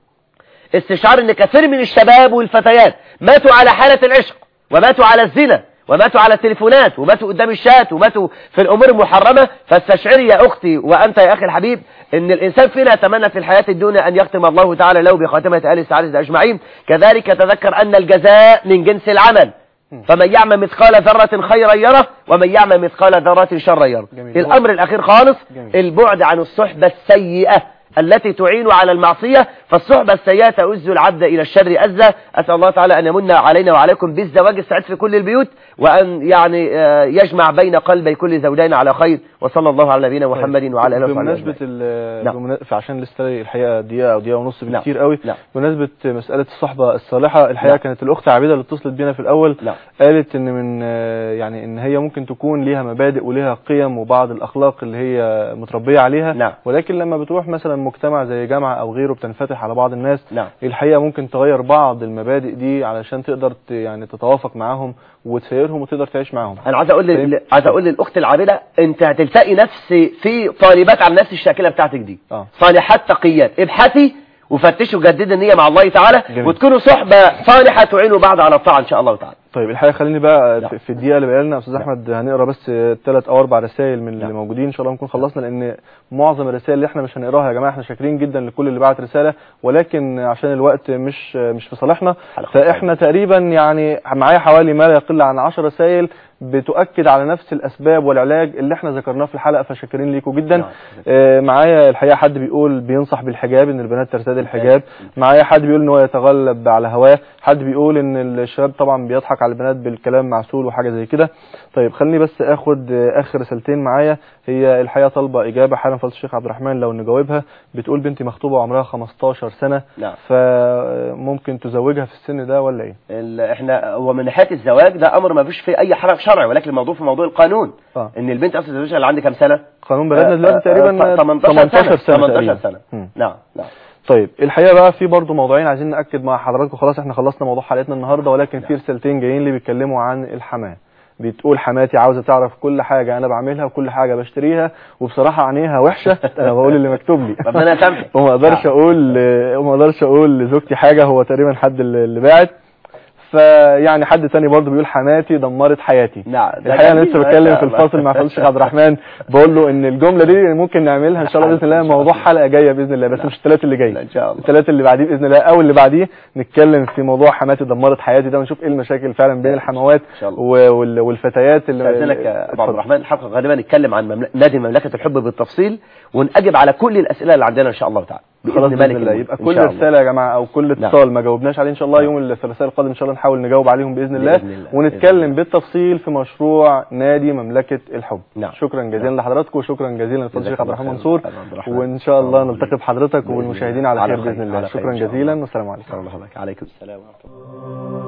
استشعار ان كثير من الشباب والفتيات ماتوا على حالة العشق وماتوا على الزنا وماتوا على التليفونات وماتوا قدام الشات وماتوا في الامور المحرمة فاستشعري يا اختي وانت يا اخي الحبيب ان الانسان فينا يتمنى في الحياة الدنيا ان يختم الله تعالى له بخاتمة اهل السعادة اجمعين كذلك تذكر ان الجزاء من جنس العمل فمن يعمل مثقال ذرة خيرا يره ومن يعمل مثقال ذرة شرا يره جميل. الامر الاخير خالص جميل. البعد عن الصحبة السيئة التي تعين على المعصية فالصحبة السيئة تؤز العبد إلى الشر أزة أسأل الله تعالى أن يمن علينا وعليكم بالزواج السعيد في كل البيوت وأن يعني آه، يجمع بين قلبي كل زوجين على خير وصلى الله على نبينا محمد وعلى آله وصحبه بمناسبة أجمعين. ال نعم. بمنا- عشان لسه الحقيقة دقيقة أو دقيقة ونص نعم. بالكتير قوي نعم. بمناسبة مسألة الصحبة الصالحة الحقيقة نعم. كانت الأخت عبيدة اللي اتصلت بينا في الأول نعم. قالت إن من آه، يعني إن هي ممكن تكون ليها مبادئ وليها قيم وبعض الأخلاق اللي هي متربية عليها نعم. ولكن لما بتروح مثلا مجتمع زي جامعة أو غيره بتنفتح على بعض الناس نعم. الحقيقة ممكن تغير بعض المبادئ دي علشان تقدر ت- يعني تتوافق معاهم وتسيرهم وتقدر تعيش معاهم أنا عايز أقول فاهم؟ لل... عايز أقول للأخت العابدة أنت هتلتقي نفس في طالبات على نفس الشاكلة بتاعتك دي آه. صالحات تقيات ابحثي وفتشوا جددوا النية مع الله تعالى جميل. وتكونوا صحبة صالحة تعينوا بعض على الطاعة إن شاء الله تعالى طيب الحقيقه خليني بقى نعم. في- في الدقيقه اللي بقى لنا يا استاذ احمد هنقرا بس ثلاث او اربع رسائل من اللي نعم. موجودين ان شاء الله نكون خلصنا لان معظم الرسائل اللي احنا مش هنقراها يا جماعه احنا شاكرين جدا لكل اللي بعت رساله ولكن عشان الوقت مش مش في صالحنا حلقة فاحنا تقريبا يعني معايا حوالي ما لا يقل عن 10 رسائل بتؤكد على نفس الاسباب والعلاج اللي احنا ذكرناه في الحلقه فشاكرين ليكم جدا نعم. آه، معايا الحقيقه حد بيقول بينصح بالحجاب ان البنات ترتدي الحجاب معايا حد بيقول ان هو يتغلب على هواه حد بيقول ان الشباب طبعا بيضحك على البنات بالكلام معسول وحاجه زي كده طيب خليني بس اخد آه، اخر رسالتين معايا هي الحقيقه طالبه اجابه حالا فضيله الشيخ عبد الرحمن لو نجاوبها بتقول بنتي مخطوبه وعمرها 15 سنه نعم. فممكن تزوجها في السن ده ولا ايه ال- احنا هو من ناحيه الزواج ده امر ما فيش فيه اي حرج شرعي ولكن الموضوع في موضوع القانون اه ان البنت اصلا تزوجها اللي عندها كام سنه قانون بلدنا آه، دلوقتي آه، تقريبا آه، 18 18 سنه 18 تقريبا. سنه مم. نعم نعم طيب الحقيقه بقى في برضو موضوعين عايزين ناكد مع حضراتكم خلاص احنا خلصنا موضوع حلقتنا النهارده ولكن في رسالتين جايين لي بيتكلموا عن الحماه بتقول حماتي عاوزه تعرف كل حاجه انا بعملها وكل حاجه بشتريها وبصراحه عينيها وحشه انا بقول اللي مكتوب لي ربنا يسامحك وما اقدرش اقول وما اقدرش اقول لزوجتي حاجه هو تقريبا حد اللي اللي باعت فيعني حد تاني برضه بيقول حماتي دمرت حياتي نعم ده الحقيقه انا جميل، لسه ما بتكلم شاء في الله. الفاصل مع فضيله الشيخ عبد الرحمن بقول له ان الجمله دي ممكن نعملها ان شاء الله باذن الله موضوع حلقه جايه باذن الله بس مش الثلاث اللي جاي ان شاء الله الثلاث اللي بعديه باذن الله او اللي بعديه نتكلم في موضوع حماتي دمرت حياتي ده ونشوف ايه المشاكل فعلا بين الحموات شاء الله. و- وال- والفتيات اللي استاذنك يا ابو عبد الرحمن الحلقه غالبا نتكلم عن ممل... نادي مملكه الحب بالتفصيل ونجب على كل الاسئله اللي عندنا ان شاء الله تعالى خلاص باذن الله الملك يبقى إن كل شاء الله. رساله يا جماعه او كل اتصال ما جاوبناش عليه ان شاء الله يوم الثلاثاء القادم ان شاء الله نحاول نجاوب عليهم باذن الله, بإذن الله. ونتكلم بالتفصيل في مشروع نادي مملكه الحب نعم. شكرا جزيلا لحضراتكم وشكرا جزيلا للفضل الشيخ عبد الرحمن الله منصور خير. عبد الرحمن. وان شاء الله نلتقي بحضرتك بإذن والمشاهدين الله. على على خير خير. باذن الله على خير شكرا إن شاء جزيلا الله. والسلام عليكم الله عليكم السلام ورحمه الله